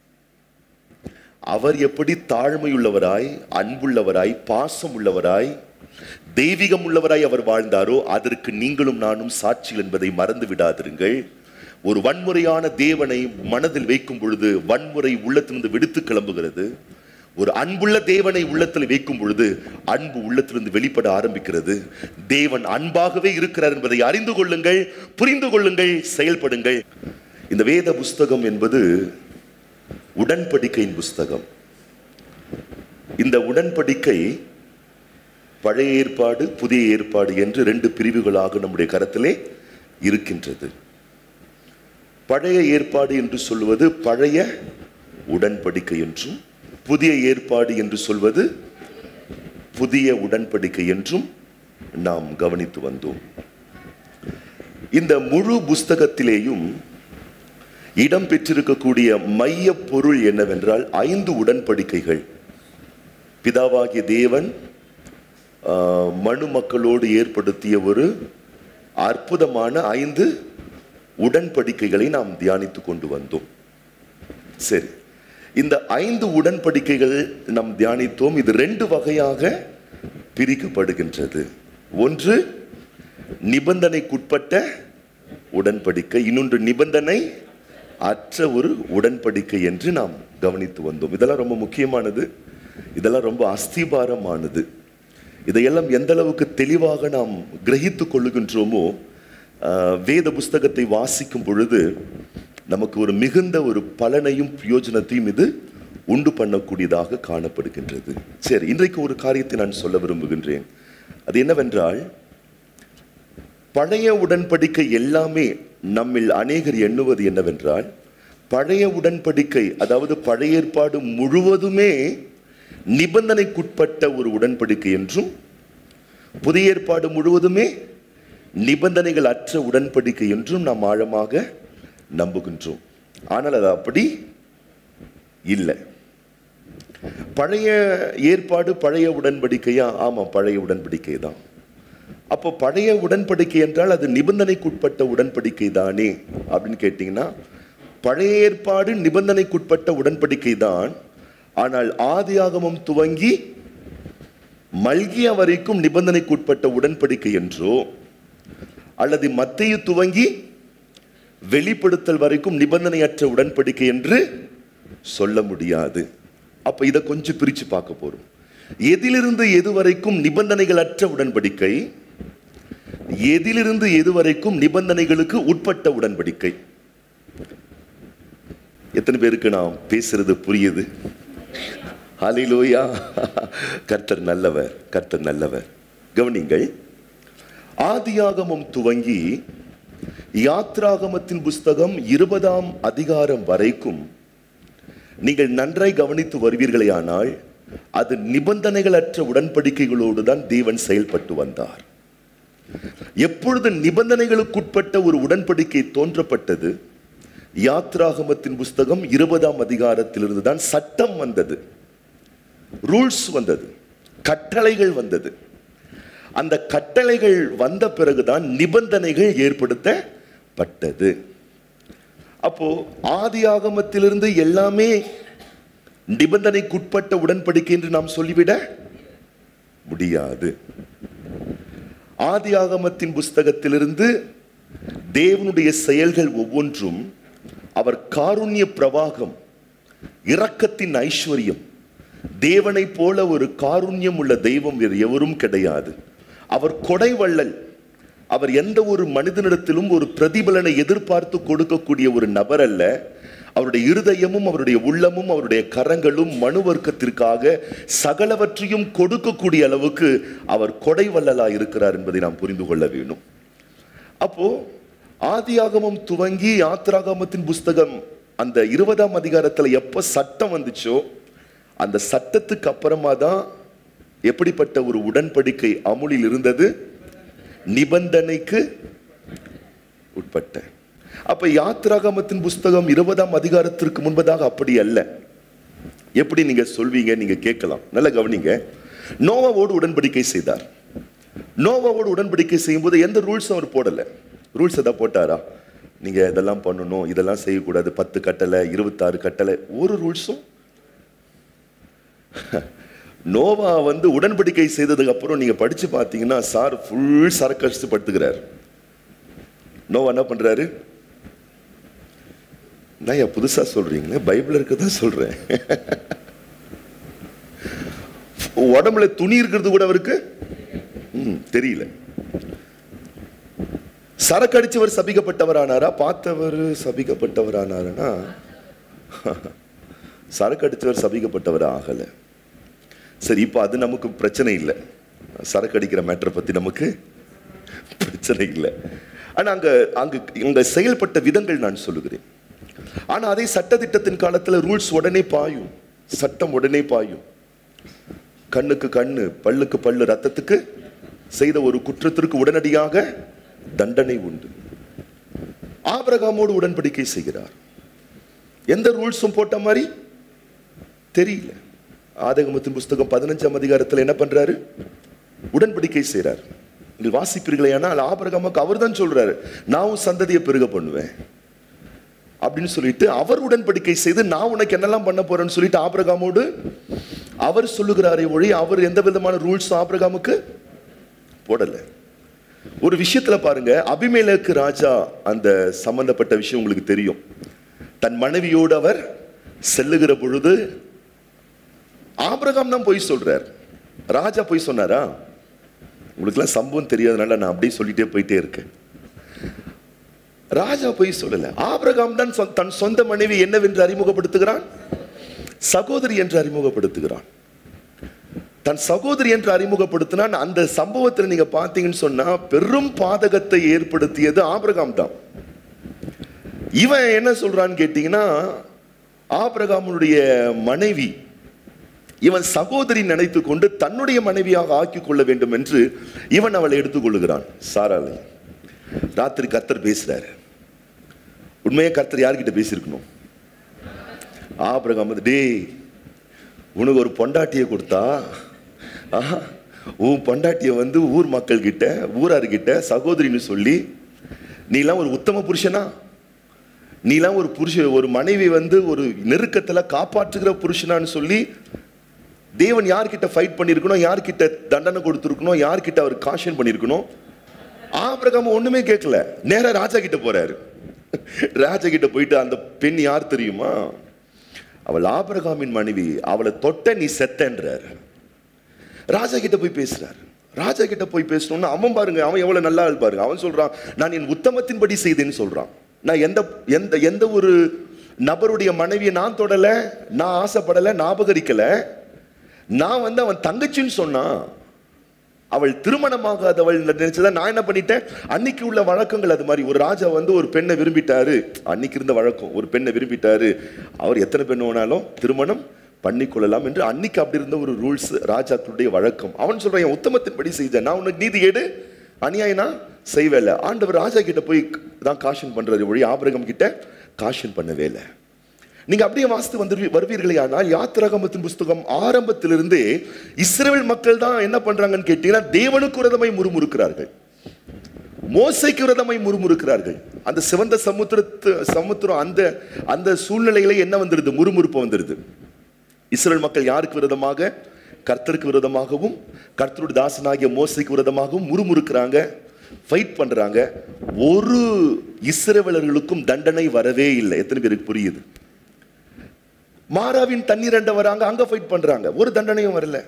அவர் எப்படி தாழ்மையுள்ளவராய் அன்புள்ளவராய் பாசம் உள்ளவராய் தெய்வீகம் உள்ளவராய் அவர் வாழ்ந்தாரோ அதற்கு நீங்களும் நானும் சாட்சிகள் என்பதை மறந்து விடாதிருங்கள் ஒரு வன்முறையான தேவனை மனதில் வைக்கும் பொழுது வன்முறை உள்ளத்திலிருந்து விடுத்து கிளம்புகிறது ஒரு அன்புள்ள தேவனை உள்ளத்தில் வைக்கும் பொழுது அன்பு உள்ளத்திலிருந்து வெளிப்பட ஆரம்பிக்கிறது தேவன் அன்பாகவே இருக்கிறார் என்பதை அறிந்து கொள்ளுங்கள் புரிந்து கொள்ளுங்கள் செயல்படுங்கள் இந்த வேத புஸ்தகம் என்பது உடன்படிக்கையின் புஸ்தகம் இந்த உடன்படிக்கை பழைய ஏற்பாடு புதிய ஏற்பாடு என்று ரெண்டு பிரிவுகளாக நம்முடைய கரத்திலே இருக்கின்றது பழைய ஏற்பாடு என்று சொல்வது பழைய உடன்படிக்கை என்றும் புதிய ஏற்பாடு என்று சொல்வது புதிய உடன்படிக்கை என்றும் நாம் கவனித்து வந்தோம் இந்த முழு புஸ்தகத்திலேயும் இடம் பெற்றிருக்கக்கூடிய மைய பொருள் என்னவென்றால் ஐந்து உடன்படிக்கைகள் பிதாவாகிய தேவன் ஆஹ், மனு மக்களோடு ஏற்படுத்திய ஒரு அற்புதமான ஐந்து உடன்படிக்கைகளை நாம் தியானித்து கொண்டு வந்தோம் சரி இந்த ஐந்து உடன்படிக்கைகள் நாம் தியானித்தோம் இது ரெண்டு வகையாக பிரிக்கப்படுகின்றது ஒன்று நிபந்தனைக்குட்பட்ட உடன்படிக்கை இன்னொன்று நிபந்தனை அற்ற ஒரு உடன்படிக்கை என்று நாம் கவனித்து வந்தோம் இதெல்லாம் ரொம்ப முக்கியமானது இதெல்லாம் ரொம்ப அஸ்திபாரமானது இதையெல்லாம் எந்த அளவுக்கு தெளிவாக நாம் கிரகித்துக் கொள்ளுகின்றோமோ ஆஹ், வேத புஸ்தகத்தை வாசிக்கும் பொழுது நமக்கு ஒரு மிகுந்த ஒரு பலனையும் பிரயோஜனத்தையும் இது உண்டு பண்ணக்கூடியதாக காணப்படுகின்றது சரி இன்றைக்கு ஒரு காரியத்தை நான் சொல்ல விரும்புகின்றேன் அது என்னவென்றால் பழைய உடன்படிக்கை எல்லாமே நம்மில் அநேகர் எண்ணுவது என்னவென்றால் பழைய உடன்படிக்கை அதாவது பழைய ஏற்பாடு முழுவதுமே நிபந்தனைக்குட்பட்ட ஒரு உடன்படிக்கை என்றும் புதிய ஏற்பாடு முழுவதுமே நிபந்தனைகள் அற்ற உடன்படிக்கை என்றும் நாம் ஆழமாக நம்புகின்றோம் ஆனால் அது அப்படி இல்லை பழைய ஏற்பாடு பழைய உடன்படிக்கையா ஆமா பழைய உடன்படிக்கை தான் அப்போ பழைய உடன்படிக்கை என்றால் அது நிபந்தனைக்குட்பட்ட உடன்படிக்கை தானே அப்படின்னு கேட்டிங்கன்னா பழைய ஏற்பாடு நிபந்தனைக்குட்பட்ட உடன்படிக்கை தான் ஆனால் ஆதியாகமம் துவங்கி மல்கியா வரைக்கும் நிபந்தனைக்குட்பட்ட உடன்படிக்கை என்றோ அல்லது மத்தையு துவங்கி வெளிப்படுத்தல் வரைக்கும் நிபந்தனையற்ற உடன்படிக்கை என்று சொல்ல முடியாது அப்ப இதை கொஞ்சம் பிரிச்சு பார்க்க போறோம் எதிலிருந்து எது வரைக்கும் நிபந்தனைகளற்ற உடன்படிக்கை எதிலிருந்து எது வரைக்கும் நிபந்தனைகளுக்கு உட்பட்ட உடன்படிக்கை எத்தனை பேருக்கு நான் பேசுறது புரியுது ஹalleluya கர்த்தர் நல்லவர் கர்த்தர் நல்லவர் கவனிங்கள் ஆதியாகமம் துவங்கி யாத்ராகமத்தின் புஸ்தகம் இருபதாம் அதிகாரம் வரைக்கும் நீங்கள் நன்றாய் கவனித்து வருவீர்களேயானால் அது நிபந்தனைகளற்ற உடன்படிக்கைகளோடு தான் தேவன் செயல்பட்டு வந்தார் எப்பொழுது நிபந்தனைகளுக்குட்பட்ட ஒரு உடன்படிக்கை தோன்றப்பட்டது யாத்ராகமத்தின் புஸ்தகம் இருபதாம் அதிகாரத்திலிருந்து தான் சட்டம் வந்தது ரூல்ஸ் வந்தது கட்டளைகள் வந்தது அந்த கட்டளைகள் வந்த பிறகுதான் நிபந்தனைகள் ஏற்படுத்தப்பட்டது அப்போ ஆதி ஆகமத்திலிருந்து எல்லாமே நிபந்தனைக்குட்பட்ட உடன்படிக்கை என்று நாம் சொல்லிவிட முடியாது ஆதி ஆகமத்தின் புஸ்தகத்திலிருந்து தேவனுடைய செயல்கள் ஒவ்வொன்றும் அவர் காருண்ய பிரவாகம் இரக்கத்தின் ஐஸ்வர்யம் தேவனைப் போல ஒரு காருண்யம் உள்ள தெய்வம் வேறு எவரும் கிடையாது அவர் கொடை வள்ளல் அவர் எந்த ஒரு மனிதனிடத்திலும் ஒரு பிரதிபலனை எதிர்பார்த்து கொடுக்கக்கூடிய ஒரு நபர் அல்ல அவருடைய இருதயமும் அவருடைய உள்ளமும் அவருடைய கரங்களும் மனு வர்க்கத்திற்காக சகலவற்றையும் கொடுக்கக்கூடிய அளவுக்கு அவர் கொடை வள்ளலா இருக்கிறார் என்பதை நாம் புரிந்து கொள்ள வேண்டும் அப்போ ஆதியாகமம் துவங்கி யாத்திராகமத்தின் புஸ்தகம் அந்த இருபதாம் அதிகாரத்துல எப்ப சட்டம் வந்துச்சோ அந்த சட்டத்துக்கு அப்புறமா தான் எப்படிப்பட்ட ஒரு உடன்படிக்கை அமுலில் இருந்தது நிபந்தனைக்கு உட்பட்ட அப்ப யாத்திராகமத்தின் புஸ்தகம் இருபதாம் அதிகாரத்திற்கு முன்பதாக அப்படி அல்ல எப்படி நீங்க சொல்வீங்க நீங்க கேட்கலாம் நல்ல கவனிங்க நோவாவோடு உடன்படிக்கை செய்தார் நோவாவோடு உடன்படிக்கை செய்யும்போது எந்த ரூல்ஸும் அவர் போடல ரூல்ஸ் எதாவது போட்டாரா நீங்க இதெல்லாம் பண்ணணும் இதெல்லாம் செய்யக்கூடாது பத்து கட்டளை இருபத்தாறு கட்டளை ஒரு ரூல்ஸும் நோவா வந்து உடன்படிக்கை செய்ததுக்கு அப்புறம் நீங்க படிச்சு பார்த்தீங்கன்னா சார் ஃபுல் சரக்கடிச்சு படுத்துக்கிறார் நோவா என்ன பண்றாரு நான் ஏன் புதுசா சொல்றீங்க பைபிள் இருக்கதான் சொல்றேன் உடம்புல துணி இருக்கிறது கூட அவருக்கு ம், தெரியல சரக்கு அடிச்சவர் சபிக்கப்பட்டவர் ஆனாரா பார்த்தவர் சபிக்கப்பட்டவர் ஆனாரா சரக்கு அடிச்சவர் சபிக்கப்பட்டவர் ஆகல சரி இப்போ அது நமக்கு பிரச்சனை இல்லை சரக்கு அடிக்கிற மேட்டரை பத்தி நமக்கு பிரச்சனை இல்லை ஆனா அங்க அங்க அங்க செயல்பட்ட விதங்கள் நான் சொல்லுகிறேன் ஆனா அதே சட்டதிட்டத்தின் காலத்துல ரூல்ஸ் உடனே பாயும் சட்டம் உடனே பாயும் கண்ணுக்கு கண்ணு பல்லுக்கு பல்லு ரத்தத்துக்கு செய்த ஒரு குற்றத்திற்கு உடனடியாக தண்டனை உண்டு ஆபிரகாமோடு உடன்படிக்கை செய்கிறார் எந்த ரூல்ஸும் போட்ட மாதிரி தெரியல ஆதகமத்தின் புஸ்தகம் பதினஞ்சாம் அதிகாரத்தில் என்ன பண்றாரு உடன்படிக்கை செய்றார் நீங்கள் வாசிப்பீர்களே ஆனால் ஆபரகமாக்கு அவர் தான் சொல்றாரு நான் உன் சந்ததியை பெருக பண்ணுவேன் அப்படின்னு சொல்லிட்டு அவர் உடன்படிக்கை செய்து நான் உனக்கு என்னெல்லாம் பண்ண போறேன்னு சொல்லிட்டு ஆபிரகாமோடு அவர் சொல்லுகிறாரே ஒழி அவர் எந்த விதமான ரூல்ஸ் ஆபிரகாமுக்கு போடல ஒரு விஷயத்துல பாருங்க அபிமேலக்கு ராஜா அந்த சம்பந்தப்பட்ட விஷயம் உங்களுக்கு தெரியும் தன் மனைவியோடு அவர் செல்லுகிற பொழுது ஆபிரகாம் தான் போய் சொல்றார் ராஜா போய் சொன்னாரா உங்களுக்குலாம் சம்பவம் தெரியாதனால நான் அப்படியே சொல்லிட்டே போயிட்டே இருக்கேன் ராஜா போய் சொல்லல ஆபிரகாம் தான் சொ- தன் சொந்த மனைவி என்னவென்று அறிமுகப்படுத்துகிறான் சகோதரி என்று அறிமுகப்படுத்துகிறான் தன் சகோதரி என்று அறிமுகப்படுத்தினான் அந்த சம்பவத்தில் நீங்க பார்த்தீங்கன்னு சொன்னா பெரும் பாதகத்தை ஏற்படுத்தியது ஆபிரகாம் தான் இவன் என்ன சொல்றான்னு கேட்டீங்கன்னா ஆபிரகாமுடைய மனைவி இவன் சகோதரி நினைத்து கொண்டு தன்னுடைய மனைவியாக ஆக்கிக் கொள்ள வேண்டும் என்று இவன் அவளை எடுத்துக்கொள்ளுகிறான் சாராலை ராத்திரி கர்த்தர் பேசுறாரு உண்மையா கர்த்தர் யார்கிட்ட பேசியிருக்கணும் ஆபிரகாம் வந்து டேய் உனக்கு ஒரு பொண்டாட்டியை கொடுத்தா ஆஹா, உன் பொண்டாட்டியை வந்து ஊர் மக்கள் கிட்ட ஊரார்கிட்ட சகோதரின்னு சொல்லி நீலாம் ஒரு உத்தம புருஷனா நீலாம் ஒரு புருஷ ஒரு மனைவி வந்து ஒரு நெருக்கத்துல காப்பாற்றுகிற புருஷனான்னு சொல்லி தேவன் யார்கிட்ட ஃபைட் பண்ணியிருக்கணும் யார்கிட்ட தண்டனை கொடுத்துருக்கணும் யார்கிட்ட அவர் காஷன் பண்ணியிருக்கணும் ஆபிரகாம் ஒண்ணுமே கேட்கல நேரா ராஜா கிட்ட போறாரு ராஜா கிட்ட போயிட்டு அந்த பெண் யார் தெரியுமா அவள் ஆபிரகாமின் மனைவி அவளை தொட்ட நீ செத்தன்றார் ராஜா கிட்ட போய் பேசுறார் ராஜா கிட்ட போய் பேசணும்னா அவன் பாருங்க அவன் எவ்வளவு நல்லா ஆள் பாருங்க அவன் சொல்றான் நான் என் உத்தமத்தின்படி செய்தேன்னு சொல்றான் நான் எந்த எந்த எந்த ஒரு நபருடைய மனைவியை நான் தொடல நான் ஆசைப்படல ஞாபகரிக்கல நான் வந்து அவன் தங்கச்சின்னு சொன்னான் அவள் திருமணமாகாதவள் நினைச்சதா நான் என்ன பண்ணிட்டேன் அன்னைக்கு உள்ள வழக்கங்கள் அது மாதிரி ஒரு ராஜா வந்து ஒரு பெண்ணை விரும்பிட்டாரு அன்னைக்கு இருந்த வழக்கம் ஒரு பெண்ணை விரும்பிட்டாரு அவர் எத்தனை பெண் வேணாலும் திருமணம் பண்ணிக்கொள்ளலாம் என்று அன்னைக்கு அப்படி இருந்த ஒரு ரூல்ஸ் ராஜாக்களுடைய வழக்கம் அவன் சொல்றான் என் உத்தமத்தின்படி செய்தேன் நான் உனக்கு நீதி கேடு அநியாயனா செய்வேல ஆண்டவர் ராஜா கிட்ட போய் தான் காஷன் பண்றது ஒழி ஆபிரகம் கிட்ட காஷன் பண்ணவே இல்லை நீங்க அப்படியே வாசித்து வந்து வருவீர்களே ஆனால் யாத்திராகமத்தின் புஸ்தகம் ஆரம்பத்திலிருந்தே இஸ்ரேல் மக்கள் தான் என்ன பண்றாங்கன்னு கேட்டீங்கன்னா தேவனுக்கு விரதமாய் முறுமுறுக்கிறார்கள் மோசைக்கு விரதமாய் முறுமுறுக்கிறார்கள் அந்த சிவந்த சமுத்திரத்து சமுத்திரம் அந்த அந்த சூழ்நிலையில என்ன வந்துடுது முறுமுறுப்பு வந்துடுது இஸ்ரேல் மக்கள் யாருக்கு விரதமாக கர்த்தருக்கு விரோதமாகவும் கர்த்தருடைய தாசனாகிய மோசைக்கு விரோதமாகவும் முறுமுறுக்கிறாங்க ஃபைட் பண்றாங்க ஒரு இஸ்ரவேலர்களுக்கும் தண்டனை வரவே இல்லை எத்தனை பேருக்கு புரியுது மாறாவின் தண்ணீர் அண்ட வராங்க அங்க ஃபைட் பண்றாங்க ஒரு தண்டனையும் வரல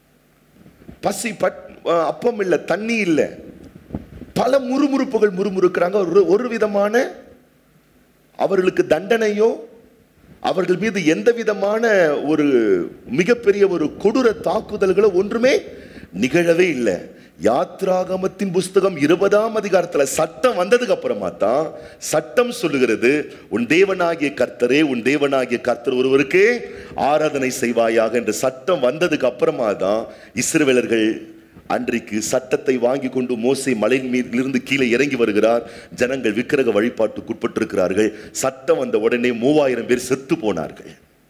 பசி பட் அஹ் அப்பம் இல்லை தண்ணி இல்லை பல முறுமுறுப்புகள் முறுமுறுக்கிறாங்க ஒரு ஒரு விதமான அவர்களுக்கு தண்டனையோ அவர்கள் மீது எந்த விதமான ஒரு மிகப்பெரிய ஒரு கொடூர தாக்குதல்களோ ஒன்றுமே நிகழவே இல்லை யாத்ராகமத்தின் புஸ்தகம் இருபதாம் அதிகாரத்துல சட்டம் வந்ததுக்கு அப்புறமா தான் சட்டம் சொல்லுகிறது உன் தேவனாகிய கர்த்தரே உன் தேவனாகிய கர்த்தர் ஒருவருக்கே ஆராதனை செய்வாயாக என்ற சட்டம் வந்ததுக்கு அப்புறமா தான் இஸ்ரவேலர்கள் அன்றைக்கு சட்டத்தை வாங்கி கொண்டு மோசை மலையின் மீதிலிருந்து கீழே இறங்கி வருகிறார் ஜனங்கள் விக்கிரக வழிபாட்டுக்கு உட்பட்டிருக்கிறார்கள் சட்டம் வந்த உடனே மூவாயிரம் பேர் செத்து போனார்கள்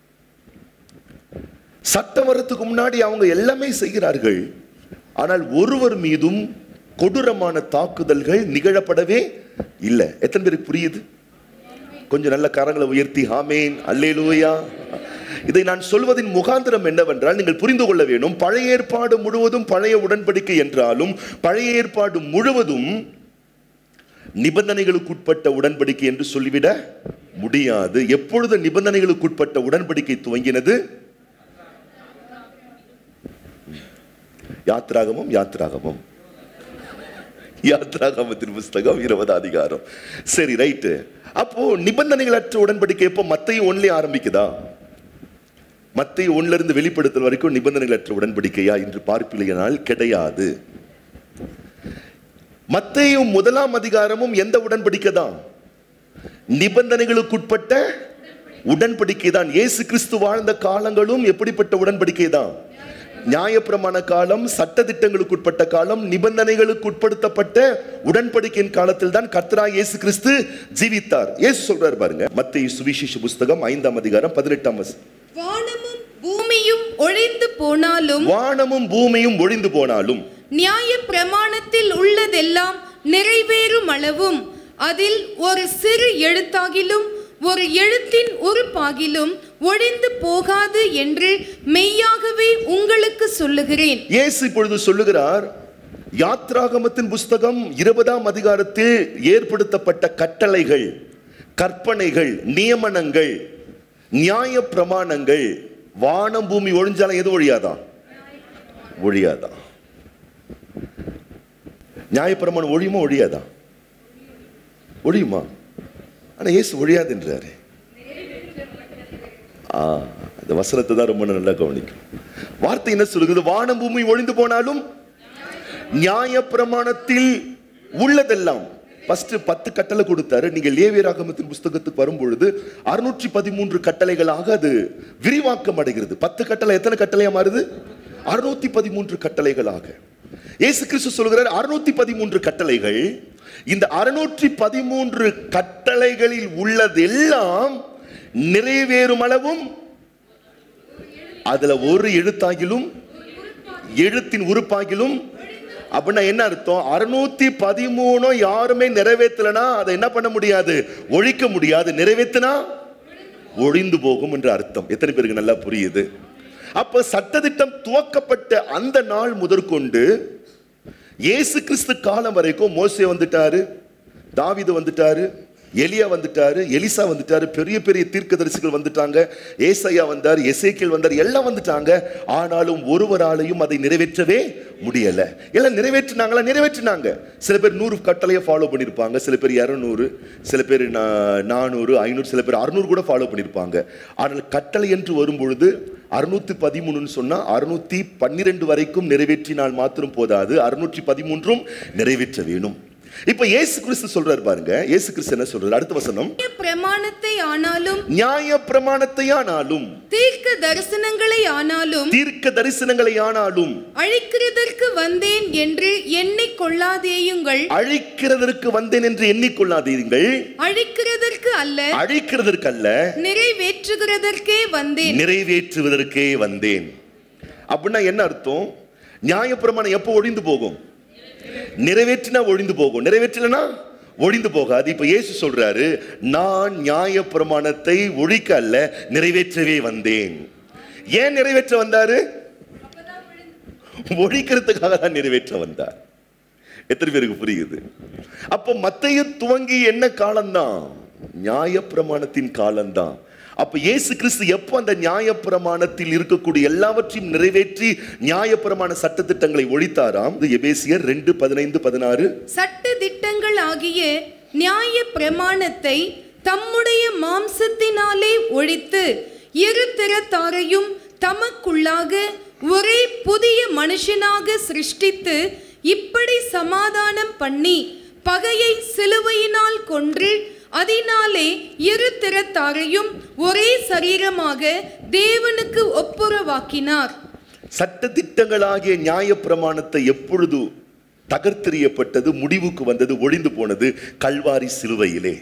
சட்டம் வர்றதுக்கு முன்னாடி அவங்க எல்லாமே செய்கிறார்கள் ஆனால் ஒருவர் மீதும் கொடூரமான தாக்குதல்கள் நிகழப்படவே இல்லை எத்தனை பேருக்கு புரியுது கொஞ்சம் நல்ல கரங்களை உயர்த்தி ஆமேன் அல்லேலூயா இதை நான் சொல்வதின் முகாந்திரம் என்னவென்றால் நீங்கள் புரிந்து கொள்ள வேண்டும் பழைய ஏற்பாடு முழுவதும் பழைய உடன்படிக்கை என்றாலும் பழைய ஏற்பாடு முழுவதும் நிபந்தனைகளுக்குட்பட்ட உடன்படிக்கை என்று சொல்லிவிட முடியாது எப்பொழுது நிபந்தனைகளுக்குட்பட்ட உடன்படிக்கை துவங்கினது யாத்ராகமும் யாத்ராகமும் யாத்ராகமத்தின் புஸ்தகம் இருபது அதிகாரம் சரி ரைட்டு அப்போ நிபந்தனைகளற்ற உடன்படிக்கை எப்போ மத்தையும் ஒன்லயே ஆரம்பிக்குதா மத்திய ஒன்ல இருந்து வெளிப்படுத்தல் வரைக்கும் நிபந்தனைகளற்ற உடன்படிக்கையா என்று பார்ப்பிலையினால் கிடையாது மத்தையும் முதலாம் அதிகாரமும் எந்த உடன்படிக்கை தான் நிபந்தனைகளுக்குட்பட்ட உடன்படிக்கை தான் இயேசு கிறிஸ்து வாழ்ந்த காலங்களும் எப்படிப்பட்ட உடன்படிக்கை தான் நியாயப்பிரமாண காலம் சட்ட திட்டங்களுக்குட்பட்ட காலம் நிபந்தனைகளுக்கு உட்படுத்தப்பட்ட உடன்படிக்கையின் காலத்தில் தான் கர்த்தரா இயேசு கிறிஸ்து ஜீவித்தார் இயேசு சொல்றாரு பாருங்க மத்திய சுவிசேஷ புஸ்தகம் ஐந்தாம் அதிகாரம் பதினெட்டாம் வசனம் வானமும் பூமியும் ஒழிந்து போனாலும் வானமும் பூமியும் ஒழிந்து போனாலும் நியாய பிரமாணத்தில் உள்ளதெல்லாம் நிறைவேறும் அளவும் அதில் ஒரு சிறு எழுத்தாகிலும் ஒரு எழுத்தின் உறுப்பாகிலும் ஒழிந்து போகாது என்று மெய்யாகவே உங்களுக்கு சொல்லுகிறேன் இயேசு இப்பொழுது சொல்லுகிறார் யாத்ராகமத்தின் புஸ்தகம் இருபதாம் அதிகாரத்தில் ஏற்படுத்தப்பட்ட கட்டளைகள் கற்பனைகள் நியமனங்கள் நியாய பிரமாணங்கள் வானம் பூமி ஒழிஞ்சாலும் எது ஒழியாதா ஒழியாதா நியாயப்பிரமாணம் ஒழியுமா ஒழியாதா ஒழியுமா ஆனா இயேசு ஒழியாதுன்றாரு ஆ அந்த வசனத்தை தான் ரொம்ப நல்லா கவனிக்கும் வார்த்தை என்ன சொல்லுகிறது வானம் பூமி ஒழிந்து போனாலும் நியாய பிரமாணத்தில் உள்ளதெல்லாம் ஃபர்ஸ்ட் பத்து கட்டளை கொடுத்தாரு நீங்க லேவியராகமத்தின் புஸ்தகத்துக்கு வரும்பொழுது அறுநூற்றி பதிமூன்று கட்டளைகளாக அது விரிவாக்கம் அடைகிறது பத்து கட்டளை எத்தனை கட்டளையா மாறுது அறுநூத்தி பதிமூன்று கட்டளைகளாக இயேசு கிறிஸ்து சொல்கிறார் அறுநூத்தி பதிமூன்று கட்டளைகள் இந்த அறுநூற்றி பதிமூன்று கட்டளைகளில் உள்ளதெல்லாம் நிறைவேறும் அளவும் அதுல ஒரு எழுத்தாகிலும் எழுத்தின் உறுப்பாகிலும் அப்படின்னா என்ன அர்த்தம் அறுநூத்தி பதிமூணு யாருமே நிறைவேற்றலனா அதை என்ன பண்ண முடியாது ஒழிக்க முடியாது நிறைவேற்றினா ஒழிந்து போகும் என்ற அர்த்தம் எத்தனை பேருக்கு நல்லா புரியுது அப்ப சட்டதிட்டம் துவக்கப்பட்ட அந்த நாள் முதற்கொண்டு இயேசு கிறிஸ்து காலம் வரைக்கும் மோசே வந்துட்டாரு தாவீது வந்துட்டாரு எலியா வந்துட்டாரு எலிசா வந்துட்டாரு பெரிய பெரிய தீர்க்கதரிசிகள் வந்துட்டாங்க ஏசையா வந்தார் எசேக்கியல் வந்தார் எல்லாம் வந்துட்டாங்க ஆனாலும் ஒருவராலையும் அதை நிறைவேற்றவே முடியல எல்லாம் நிறைவேற்றினாங்களா நிறைவேற்றினாங்க சில பேர் நூறு கட்டளையை ஃபாலோ பண்ணியிருப்பாங்க சில பேர் இரநூறு சில பேர் நா- நானூறு ஐநூறு சில பேர் அறுநூறு கூட ஃபாலோ பண்ணியிருப்பாங்க ஆனால் கட்டளை என்று வரும்பொழுது அறுநூத்தி பதிமூணுன்னு சொன்னா அறுநூத்தி பன்னிரெண்டு வரைக்கும் நிறைவேற்றினால் மாத்திரம் போதாது அறுநூற்றி பதிமூன்றும் நிறைவேற்ற வேணும் இப்ப இயேசு கிறிஸ்து சொல்றாரு பாருங்க இயேசு கிறிஸ்து என்ன சொல்றாரு அடுத்த வசனம் நியாய பிரமாணத்தை ஆனாலும் நியாய பிரமாணத்தை ஆனாலும் தீர்க்க தரிசனங்களை ஆனாலும் தீர்க்க தரிசனங்களை ஆனாலும் அழிக்கிறதற்கு வந்தேன் என்று எண்ணிக் கொள்ளாதேயுங்கள் அழிக்கிறதற்கு வந்தேன் என்று எண்ணிக்கொள்ளாதீர்கள் அழிக்கிறதற்கு அல்ல அழிக்கிறதற்கல்ல நிறைவேற்றுகிறதற்கே வந்தேன் நிறைவேற்றுவதற்கே வந்தேன் அப்படின்னா என்ன அர்த்தம் நியாயப்பிரமாணம் எப்போ ஒழிந்து போகும் நிறைவேற்றினா ஒழிந்து போகும் நிறைவேற்றலனா ஒழிந்து போகாது இப்ப இயேசு சொல்றாரு நான் நியாயப்பிரமாணத்தை ஒழிக்க அல்ல நிறைவேற்றவே வந்தேன் ஏன் நிறைவேற்ற வந்தாரு ஒழிக்கிறதுக்காக தான் நிறைவேற்ற வந்தார் எத்தனை பேருக்கு புரியுது அப்போ மத்தைய துவங்கி என்ன காலம்தான் நியாயப்பிரமாணத்தின் காலம்தான் அப்ப இயேசு கிறிஸ்து எப்போ அந்த நியாயப்பிரமாணத்தில் இருக்கக்கூடிய எல்லாவற்றையும் நிறைவேற்றி நியாயப்பிரமாண சட்டத்திட்டங்களை ஒழித்தாராம் இது எபேசியர் ரெண்டு பதினைந்து பதினாறு சட்ட திட்டங்கள் ஆகிய நியாய பிரமாணத்தை தம்முடைய மாம்சத்தினாலே ஒழித்து இரு திறத்தாரையும் தமக்குள்ளாக ஒரே புதிய மனுஷனாக சிருஷ்டித்து இப்படி சமாதானம் பண்ணி பகையை சிலுவையினால் கொன்று அதனாலே இரு திறத்தாரையும் ஒரே சரீரமாக தேவனுக்கு ஒப்புரவாக்கினார் சட்டதிட்டங்களாகிய நியாயப்பிரமாணத்தை எப்பொழுது தகர்த்தெறியப்பட்டது முடிவுக்கு வந்தது ஒழிந்து போனது கல்வாரி சிலுவையிலே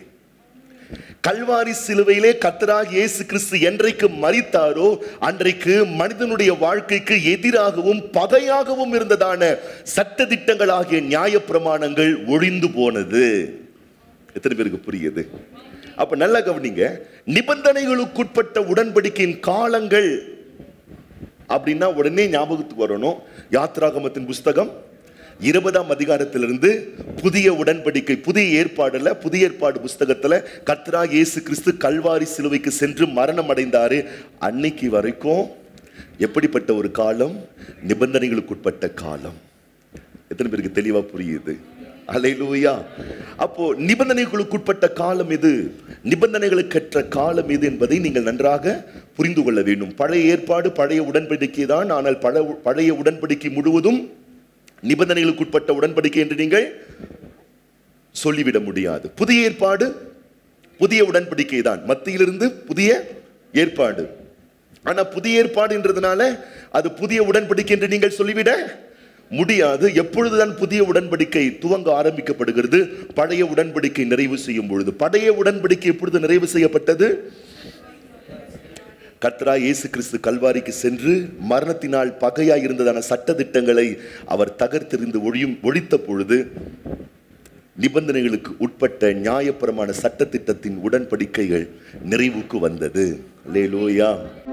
கல்வாரி சிலுவையிலே கர்த்தராக இயேசு கிறிஸ்து என்றைக்கு மரித்தாரோ அன்றைக்கு மனிதனுடைய வாழ்க்கைக்கு எதிராகவும் பகையாகவும் இருந்ததான சட்டதிட்டங்களாகிய நியாயப்பிரமாணங்கள் ஒழிந்து போனது எத்தனை பேருக்கு புரியுது அப்ப நல்லா கவனிங்க நிபந்தனைகளுக்குட்பட்ட உடன்படிக்கையின் காலங்கள் அப்படின்னா உடனே ஞாபகத்துக்கு வரணும் யாத்ராகமத்தின் புஸ்தகம் இருபதாம் அதிகாரத்திலிருந்து புதிய உடன்படிக்கை புதிய ஏற்பாடுல புதிய ஏற்பாடு புஸ்தகத்துல கர்த்தராக இயேசு கிறிஸ்து கல்வாரி சிலுவைக்கு சென்று மரணம் அடைந்தாரு அன்னைக்கு வரைக்கும் எப்படிப்பட்ட ஒரு காலம் நிபந்தனைகளுக்குட்பட்ட காலம் எத்தனை பேருக்கு தெளிவா புரியுது அலையிலூயா அப்போ நிபந்தனைகளுக்குட்பட்ட காலம் இது நிபந்தனைகளுக்கற்ற காலம் இது என்பதை நீங்கள் நன்றாக புரிந்து கொள்ள வேண்டும் பழைய ஏற்பாடு பழைய உடன்படிக்கை தான் ஆனால் பழ பழைய உடன்படிக்கை முழுவதும் நிபந்தனைகளுக்குட்பட்ட உடன்படிக்கை என்று நீங்கள் சொல்லிவிட முடியாது புதிய ஏற்பாடு புதிய உடன்படிக்கை தான் மத்தியிலிருந்து புதிய ஏற்பாடு ஆனா புதிய ஏற்பாடுன்றதுனால அது புதிய உடன்படிக்கை என்று நீங்கள் சொல்லிவிட முடியாது எப்பொழுதுதான் புதிய உடன்படிக்கை துவங்க ஆரம்பிக்கப்படுகிறது பழைய உடன்படிக்கை நிறைவு செய்யும் பொழுது பழைய உடன்படிக்கை எப்பொழுது நிறைவு செய்யப்பட்டது கர்த்தரா இயேசு கிறிஸ்து கல்வாரிக்கு சென்று மரணத்தினால் பகையாய் இருந்ததான சட்டதிட்டங்களை அவர் தகர்த்தெறிந்து ஒழியும் ஒழித்த பொழுது நிபந்தனைகளுக்கு உட்பட்ட நியாயப்பிரமாண சட்டத்திட்டத்தின் உடன்படிக்கைகள் நிறைவுக்கு வந்தது லேலூயா